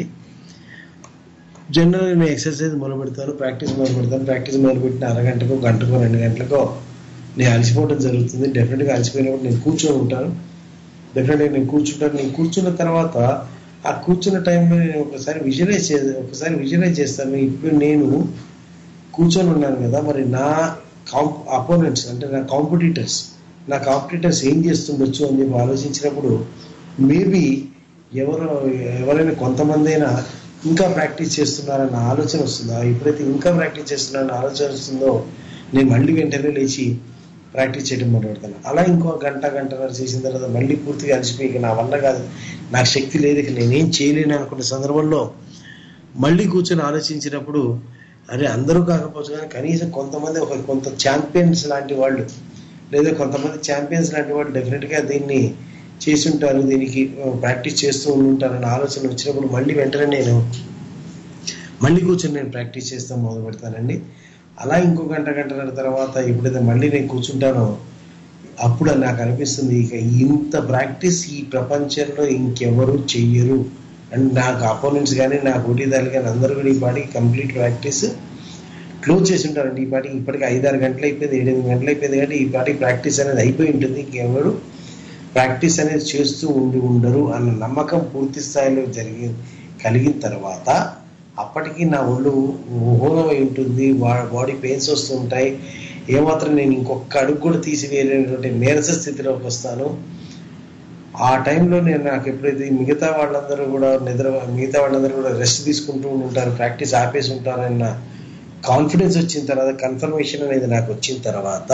S4: జనరల్గా నేను ఎక్సర్సైజ్ మొదలు పెడతాను ప్రాక్టీస్ మొదలు పెడతాను ప్రాక్టీస్ మొదలు పెట్టిన అరగంటకో గంటకో రెండు గంటలకో నేను అలసిపోవడం జరుగుతుంది డెఫినెట్గా అలసిపోయినప్పుడు నేను కూర్చొని ఉంటాను డెఫినెట్గా నేను కూర్చుంటాను నేను కూర్చున్న తర్వాత ఆ కూర్చున్న టైంలో నేను ఒకసారి విజువలైజ్ చే ఒకసారి విజువలైజ్ చేస్తాను ఇప్పుడు నేను కూర్చొని ఉన్నాను కదా మరి నా కాంప్ అపోనెంట్స్ అంటే నా కాంపిటీటర్స్ నా కాంపిటీటర్స్ ఏం చేస్తుండొచ్చు అని చెప్పి ఆలోచించినప్పుడు మేబీ ఎవరు ఎవరైనా కొంతమంది అయినా ఇంకా ప్రాక్టీస్ చేస్తున్నారన్న ఆలోచన వస్తుందా ఎప్పుడైతే ఇంకా ప్రాక్టీస్ చేస్తున్నారన్న ఆలోచన వస్తుందో నేను మళ్ళీ వెంటనే లేచి ప్రాక్టీస్ చేయడం మొదలు పెడతాను అలా ఇంకో గంట గంటన్నర చేసిన తర్వాత మళ్ళీ పూర్తిగా అలసిపోయి ఇక నా వల్ల కాదు నాకు శక్తి లేదు ఇక నేనేం చేయలేను అనుకున్న సందర్భంలో మళ్ళీ కూర్చొని ఆలోచించినప్పుడు అరే అందరూ కాకపోవచ్చు కానీ కనీసం కొంతమంది ఒక కొంత ఛాంపియన్స్ లాంటి వాళ్ళు లేదా కొంతమంది ఛాంపియన్స్ లాంటి వాళ్ళు డెఫినెట్గా దీన్ని చేసి ఉంటారు దీనికి ప్రాక్టీస్ చేస్తూ ఉంటారన్న ఆలోచన వచ్చినప్పుడు మళ్ళీ వెంటనే నేను మళ్ళీ కూర్చొని నేను ప్రాక్టీస్ చేస్తాం మొదలు పెడతానండి అలా ఇంకో గంట గంటన్నర తర్వాత ఎప్పుడైతే మళ్ళీ నేను కూర్చుంటానో అప్పుడు నాకు అనిపిస్తుంది ఇక ఇంత ప్రాక్టీస్ ఈ ప్రపంచంలో ఇంకెవరు చెయ్యరు అండ్ నాకు అపోనెంట్స్ కానీ నా పోటీదారులు కానీ అందరూ కూడా ఈ పాటికి కంప్లీట్ ప్రాక్టీస్ క్లోజ్ చేసి ఉంటారండి ఈ పాటికి ఇప్పటికి ఐదారు గంటలు అయిపోయింది ఏడెనిమిది గంటలు అయిపోయింది కాబట్టి ఈ పాటికి ప్రాక్టీస్ అనేది అయిపోయి ఉంటుంది ఇంకెవరు ప్రాక్టీస్ అనేది చేస్తూ ఉండి ఉండరు అన్న నమ్మకం పూర్తి స్థాయిలో జరిగి కలిగిన తర్వాత అప్పటికి నా ఒళ్ళు ఊహమై ఉంటుంది బాడీ పెయిన్స్ వస్తుంటాయి ఏమాత్రం నేను ఇంకొక అడుగు కూడా తీసివేయలేనటువంటి నీరస స్థితిలోకి వస్తాను ఆ టైంలో నేను నాకు ఎప్పుడైతే మిగతా వాళ్ళందరూ కూడా నిద్ర మిగతా వాళ్ళందరూ కూడా రెస్ట్ తీసుకుంటూ ఉంటారు ప్రాక్టీస్ ఆపేసి ఉంటారన్న కాన్ఫిడెన్స్ వచ్చిన తర్వాత కన్ఫర్మేషన్ అనేది నాకు వచ్చిన తర్వాత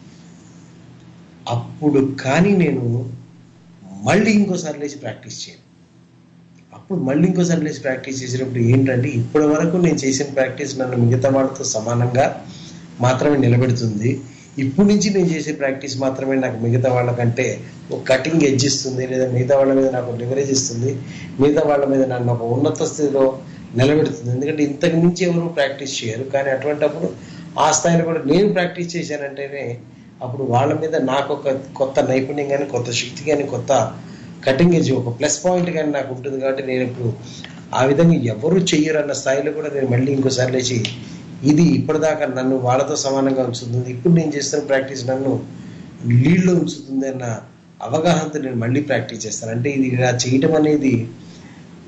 S4: అప్పుడు కానీ నేను మళ్ళీ ఇంకోసారి లేచి ప్రాక్టీస్ చేయను అప్పుడు మళ్ళీ ఇంకోసారి లేచి ప్రాక్టీస్ చేసినప్పుడు ఏంటంటే ఇప్పటి వరకు నేను చేసిన ప్రాక్టీస్ నన్ను మిగతా వాళ్ళతో సమానంగా మాత్రమే నిలబెడుతుంది ఇప్పుడు నుంచి నేను చేసే ప్రాక్టీస్ మాత్రమే నాకు మిగతా వాళ్ళకంటే ఒక కటింగ్ ఎడ్జ్ ఇస్తుంది లేదా మిగతా వాళ్ళ మీద నాకు లివరేజ్ ఇస్తుంది మిగతా వాళ్ళ మీద నన్ను ఒక ఉన్నత స్థితిలో నిలబెడుతుంది ఎందుకంటే ఇంతకు మించి ఎవరు ప్రాక్టీస్ చేయరు కానీ అటువంటప్పుడు ఆ స్థాయిలో కూడా నేను ప్రాక్టీస్ చేశానంటేనే అప్పుడు వాళ్ళ మీద నాకు ఒక కొత్త నైపుణ్యం కానీ కొత్త శక్తి కానీ కొత్త కటింగ్ ఎడ్జ్ ఒక ప్లస్ పాయింట్ కానీ నాకు ఉంటుంది కాబట్టి నేను ఇప్పుడు ఆ విధంగా ఎవరు చెయ్యరు అన్న స్థాయిలో కూడా నేను మళ్ళీ ఇంకోసారి లేచి ఇది ఇప్పటిదాకా నన్ను వాళ్ళతో సమానంగా ఉంచుతుంది ఇప్పుడు నేను చేస్తున్న ప్రాక్టీస్ నన్ను లీడ్లో ఉంచుతుంది అన్న అవగాహనతో నేను మళ్ళీ ప్రాక్టీస్ చేస్తాను అంటే ఇది ఇలా చేయటం అనేది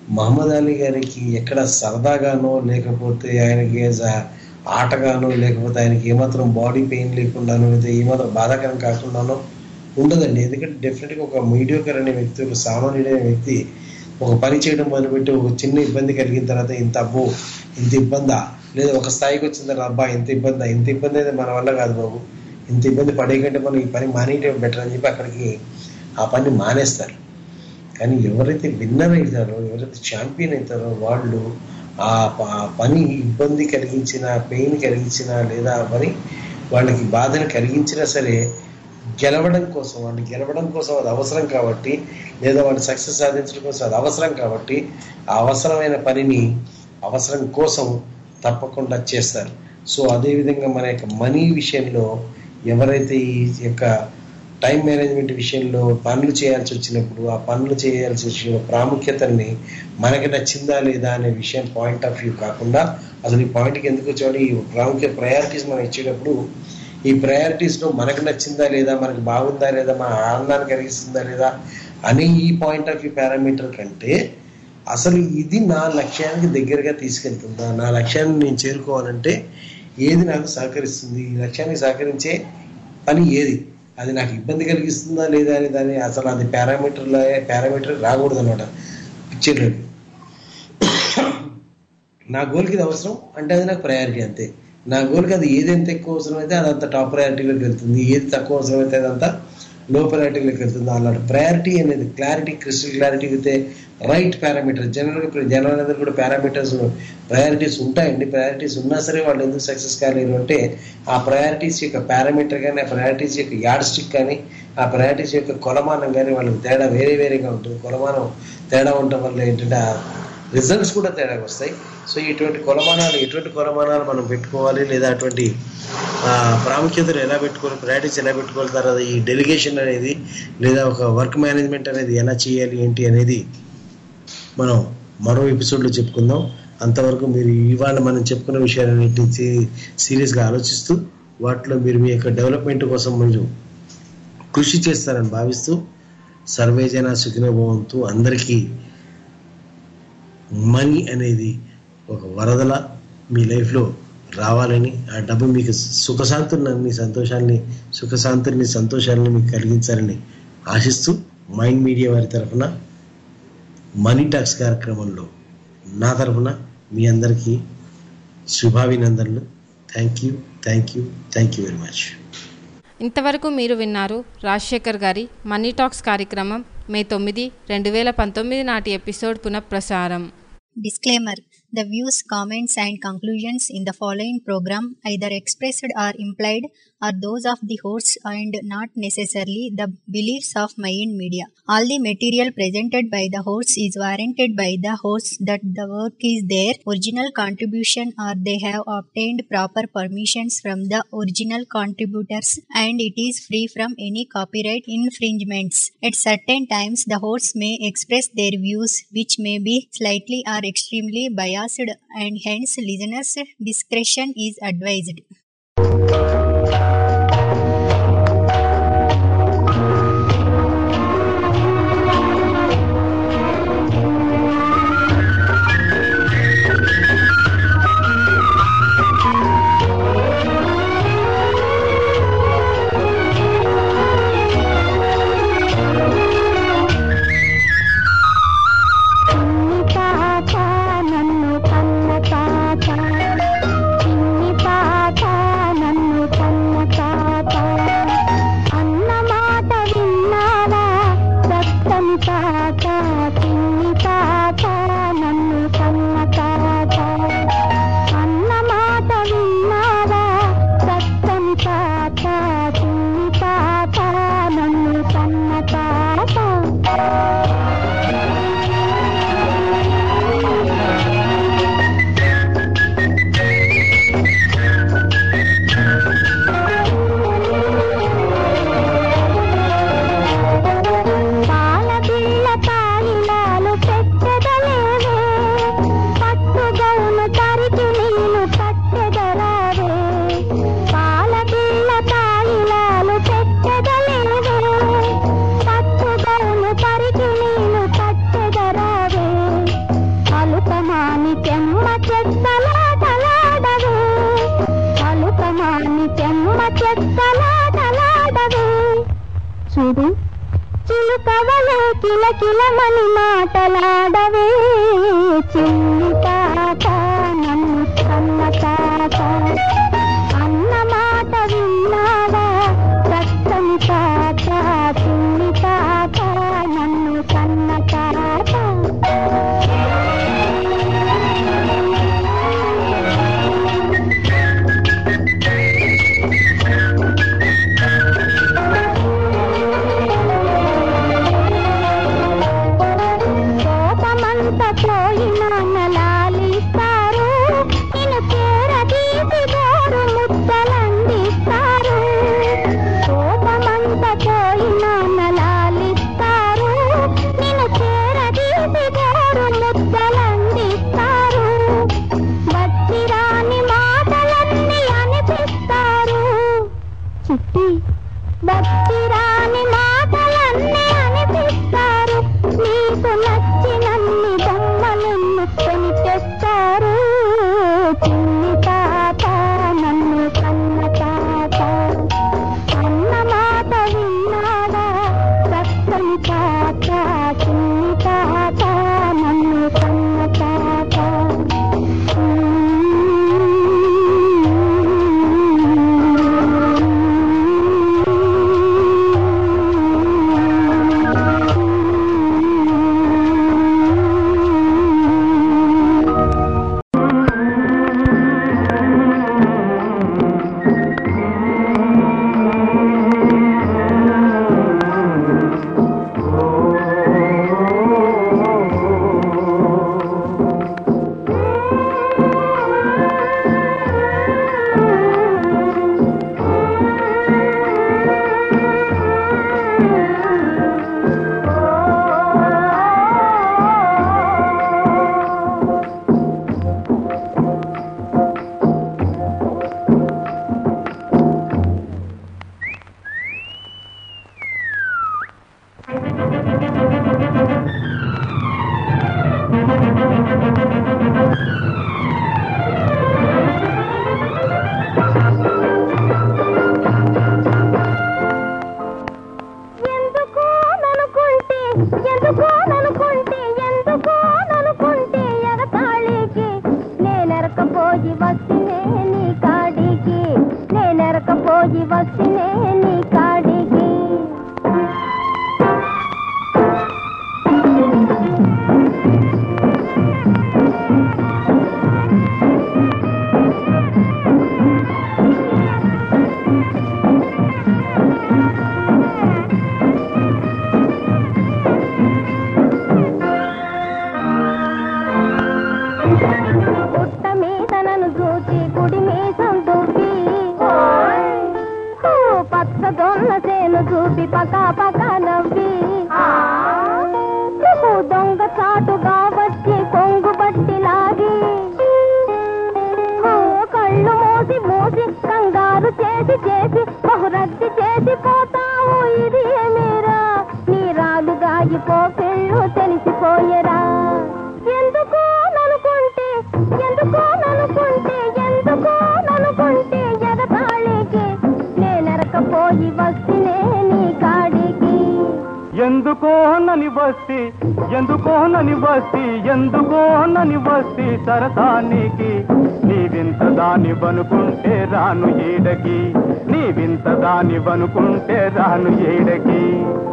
S4: మహమ్మద్ అలీ గారికి ఎక్కడ సరదాగానో లేకపోతే ఆయనకి as a ఆటగానో లేకపోతే ఆయనకి ఏమాత్రం బాడీ పెయిన్ లేకుండానో లేదా ఏమాత్రం బాధాకరం కాకుండానో ఉండదండి ఎందుకంటే డెఫినెట్గా ఒక మీడియోకర్ అనే వ్యక్తి ఒక సామాన్యుడైన వ్యక్తి ఒక పని చేయడం మొదలుపెట్టి ఒక చిన్న ఇబ్బంది కలిగిన తర్వాత ఇంత అబ్బో ఇంత ఇబ్బందా లేదా ఒక స్థాయికి వచ్చిన తర్వాత అబ్బా ఇంత ఇబ్బందా ఇంత ఇబ్బంది అయితే మన వల్ల కాదు బాబు ఇంత ఇబ్బంది పడే కంటే మనం ఈ పని మానేయడం బెటర్ అని చెప్పి అక్కడికి ఆ పని మానేస్తారు కానీ ఎవరైతే విన్నర్ అవుతారో ఎవరైతే ఛాంపియన్ అవుతారో వాళ్ళు ఆ ప- ఆ పని ఇబ్బంది కలిగించిన పెయిన్ కలిగించిన లేదా ఆ పని వాళ్ళకి బాధను కలిగించినా సరే గెలవడం కోసం వాళ్ళు గెలవడం కోసం అది అవసరం కాబట్టి లేదా వాళ్ళు సక్సెస్ సాధించడం కోసం అది అవసరం కాబట్టి ఆ అవసరమైన పనిని అవసరం కోసం తప్పకుండా చేస్తారు సో అదేవిధంగా మన యొక్క మనీ విషయంలో ఎవరైతే ఈ యొక్క టైం మేనేజ్మెంట్ విషయంలో పనులు చేయాల్సి వచ్చినప్పుడు ఆ పనులు చేయాల్సి వచ్చిన ప్రాముఖ్యతల్ని మనకి నచ్చిందా లేదా అనే విషయం పాయింట్ ఆఫ్ వ్యూ కాకుండా అసలు ఈ పాయింట్కి ఎందుకు వచ్చాడు ఈ ప్రాముఖ్య ప్రయారిటీస్ మనం ఇచ్చేటప్పుడు ఈ ప్రయారిటీస్లో మనకు నచ్చిందా లేదా మనకు బాగుందా లేదా మన ఆనందాన్ని కలిగిస్తుందా లేదా అనే ఈ పాయింట్ ఆఫ్ వ్యూ పారామీటర్ కంటే అసలు ఇది నా లక్ష్యానికి దగ్గరగా తీసుకెళ్తుందా నా లక్ష్యాన్ని నేను చేరుకోవాలంటే ఏది నాకు సహకరిస్తుంది ఈ లక్ష్యానికి సహకరించే పని ఏది అది నాకు ఇబ్బంది కలిగిస్తుందా లేదా అనే దాన్ని అసలు అది పారామీటర్లో పారామీటర్ రాకూడదు అనమాట పిక్చర్లోకి నా గోల్కి ఇది అవసరం అంటే అది నాకు ప్రయారిటీ అంతే నా గోల్కి అది ఏది ఎంత ఎక్కువ అవసరం అయితే అది అంత టాప్ ప్రయారిటీలోకి వెళ్తుంది ఏది తక్కువ అవసరం అయితే అదంతా లో ప్రయారిటీలోకి వెళ్తుంది అలాంటి ప్రయారిటీ అనేది clarity crystal clarity with right parameter జనరల్గా ఇప్పుడు జనరల్ అనేది కూడా పారామీటర్స్ ప్రయారిటీస్ ఉంటాయండి ప్రయారిటీస్ ఉన్నా సరే వాళ్ళు ఎందుకు సక్సెస్ కాలేరు అంటే ఆ ప్రయారిటీస్ యొక్క పారామీటర్ కానీ ఆ ప్రయారిటీస్ యొక్క యాడ్ స్టిక్ కానీ ఆ ప్రయారిటీస్ యొక్క కొలమానం కానీ వాళ్ళకి తేడా వేరే వేరేగా ఉంటుంది కొలమానం తేడా ఉండటం వల్ల ఏంటంటే ఆ రిజల్ట్స్ కూడా తేడాగా వస్తాయి సో ఇటువంటి కొలమానాలు ఎటువంటి కొలమానాలు మనం పెట్టుకోవాలి లేదా అటువంటి ఆ, ప్రాముఖ్యతలు ఎలా పెట్టుకోవాలి ప్రయారిటీస్ ఎలా పెట్టుకోవాలి తర్వాత ఈ డెలిగేషన్ అనేది లేదా ఒక వర్క్ మేనేజ్మెంట్ అనేది ఎలా చేయాలి ఏంటి అనేది మనం మరో ఎపిసోడ్లో చెప్పుకుందాం అంతవరకు మీరు ఇవాళ మనం చెప్పుకున్న విషయాలన్నింటినీ సీరియస్గా ఆలోచిస్తూ వాటిలో మీరు మీ యొక్క డెవలప్మెంట్ కోసం మీరు కృషి చేస్తారని భావిస్తూ సర్వేజన సుఖినోభవంతు అందరికీ మనీ అనేది ఒక వరదల మీ లైఫ్లో రావాలని ఆ డబ్బు మీకు సుఖశాంతుల్ని సంతోషాన్ని సుఖశాంతుల్ని సంతోషాలని మీకు కలిగించాలని ఆశిస్తూ మైండ్ మీడియా వారి తరఫున మనీ టాక్స్ కార్యక్రమంలో నా తరఫున మీ అందరికీ శుభాభినందనలు thank you thank you thank you very much
S3: ఇంతవరకు మీరు విన్నారు రాజశేఖర్ గారి మనీ టాక్స్ కార్యక్రమం మే తొమ్మిది రెండు వేల పంతొమ్మిది నాటి ఎపిసోడ్ పునఃప్రసారం
S10: Disclaimer The views, comments, and conclusions in the following program, either expressed or implied, are those of the hosts and not necessarily the beliefs of Mayan Media. All the material presented by the hosts is warranted by the hosts that the work is their original contribution or they have obtained proper permissions from the original contributors and it is free from any copyright infringements. At certain times, the hosts may express their views which may be slightly or extremely biased and hence listeners' discretion is advised.
S11: తాత నన్ను కన్న తాత చిన్ని తాత నన్ను చెక్కలాటలాడవే పలుకమాని చెమ్మ చెక్కలాటలాడవే చూడు చిలుకవలే కిలకిలమని మాటలాడవే చిన్ని తాత నన్ను కన్న తాత అన్న మాట విన్నావా చక్కని తాత చిన్ని తాత నన్ను కన్న తాత కోపమంత పోయిన నలాలిస్తారు నిన్ను చేరదీసి గోరు ముద్దలందిస్తారు కోపమంత పోయిన నలాలిస్తారు నిన్ను చేరదీసి గోరు ముద్దలందిస్తారు బట్టి రాని మాటలన్నీ అనిపిస్తారు చిట్టి భక్తి రాని మాటలన్నీ అనిపిస్తారు నీకు నచ్చినన్ని బొమ్మలెన్ను పెనిపిస్తారు చిన్ని తాత నన్ను కన్న తాత అన్న మాట విన్నావా చక్కని తాత చిన్ని తాత నన్ను కన్న తాత ఎందుకోననుకుంటే ఎందుకోననుకుంటే ఎందుకోననుకుంటే ఎగతాళికి నేనెరకపోయి వచ్చినే నీ కాడికి నేనెరకపోయి వచ్చినే నీ కాడికి పుట్ట మీద నన్ను చూచి కుడి మీసం దూపి హూ, పచ్చ దొన్న చేను చూపి పకా పకా నవ్వి హూ, దొంగ చాటుగా వచ్చి కొంగు బట్టి లాగి హూ, కళ్ళు మూసి మూసి కంగారు చేసి చేసి బహురద్ది చేసి పోతావు ఇది ఏమీరా నీ రాలు గాగిపోకెళ్ళు తెలిసిపోయరా ఎందుకో ననుకుంటే ఎందుకో ననుకుంటే ఎందుకో ననుకుంటే ఎగతాళికి నేనెరకపోయి వస్తేనే నీ కాడికి
S12: ఎందుకోనని వస్తి ఎందుకోనని వస్తి ఎందుకోనని వస్తి సరసానికి నీ వింత దాని వనుకుంటే రాను ఏడకి నీ వింత దాని వనుకుంటే రాను ఏడకి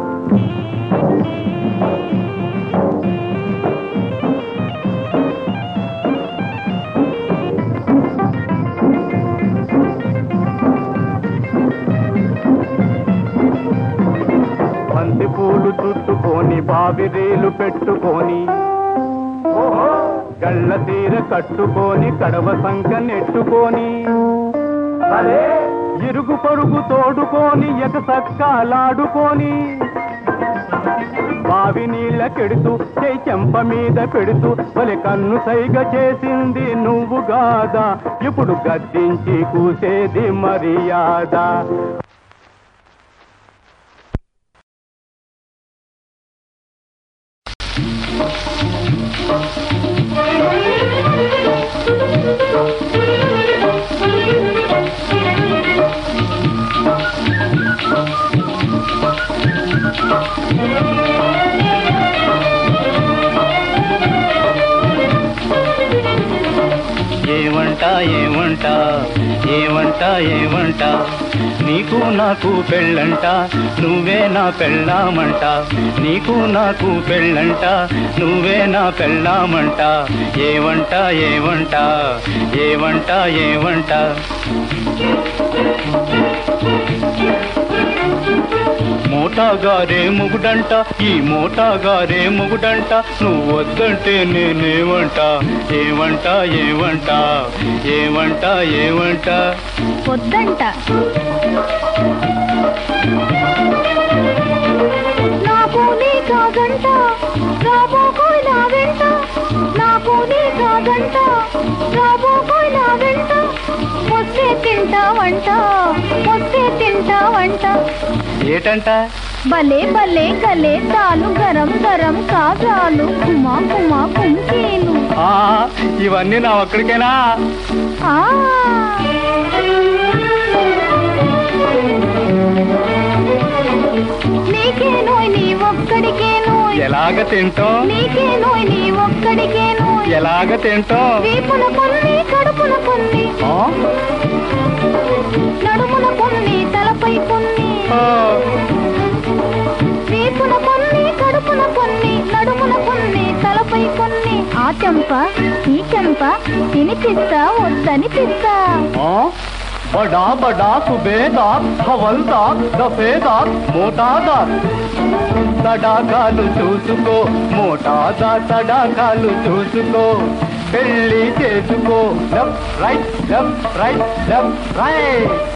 S12: బంతి పూలు చుట్టుకొని బావిరేలు పెట్టుకొని గళ్ళ తీర కట్టుకొని కడవ సంక నెట్టుకొని అరే ఇరుగు పొరుగు తోడుకొని ఎక సక్కాలాడుకొని బావి నీళ్ళ కెడుతూ చేయి చెంప మీద పెడుతూ ఒలి కన్ను సైగ చేసింది నువ్వు గాదా ఇప్పుడు గద్దించి కూసేది మర్యాద ఏమంట ఏమంట ఏమంట ఏమంట నీకు నాకు పెళ్ళంట నువ్వే నా పెళ్ళామంట నీకు నాకు పెళ్ళంట నువ్వే నా పెళ్ళామంట ఏమంట ఏమంట ఏమంట ఏమంట మోటాగారే మొగుడంట ఈ మోటాగారే మొగుడంట నువ్వు వద్దంటే నేనేమంట ఏమంట ఏమంట ఏమంట ఏమంట
S11: వద్దంట నాకు నీ కాదంట రాబోకోయ్ నా వెంట నాకు నీ కాదంట రాబోకోయ్ నా వెంట వస్తే తింటావంట వస్తే తింటావంట
S12: ఏటంట
S11: భలే భలే గలే తాలు గరం గరం కాజాలు కుమా కుమా కుంకీలు
S12: ఆ ఇవన్నీ నా ఒక్కడికేనా
S11: ఆ నీకే నోయ్ నీ ఒక్కడికే నోయ్
S12: ఎలాగ తింటాం
S11: నీకే నోయ్ నీ ఒక్కడికే నోయ్
S12: ఎలాగ తింటాం
S11: వీపున కొన్ని కడుపున కొన్ని
S12: ఆ?
S11: నడుమున కొన్ని తలపై కొన్ని
S12: ఆ.
S11: వీపున కొన్ని కడుపున కొన్ని నడుమున కొన్ని తలపై కొన్ని ఆ చెంప ఈ చెంప తినిపిస్తా వద్దనిపిస్తా
S12: ఆ? బడా బడా సుబేదార్ హవల్దార్ దఫేదార్ మోటాదార్ తడాకాలు చూసుకో మోటాదార్ తడాకాలు చూసుకో పెళ్లి చేసుకో left right left right left right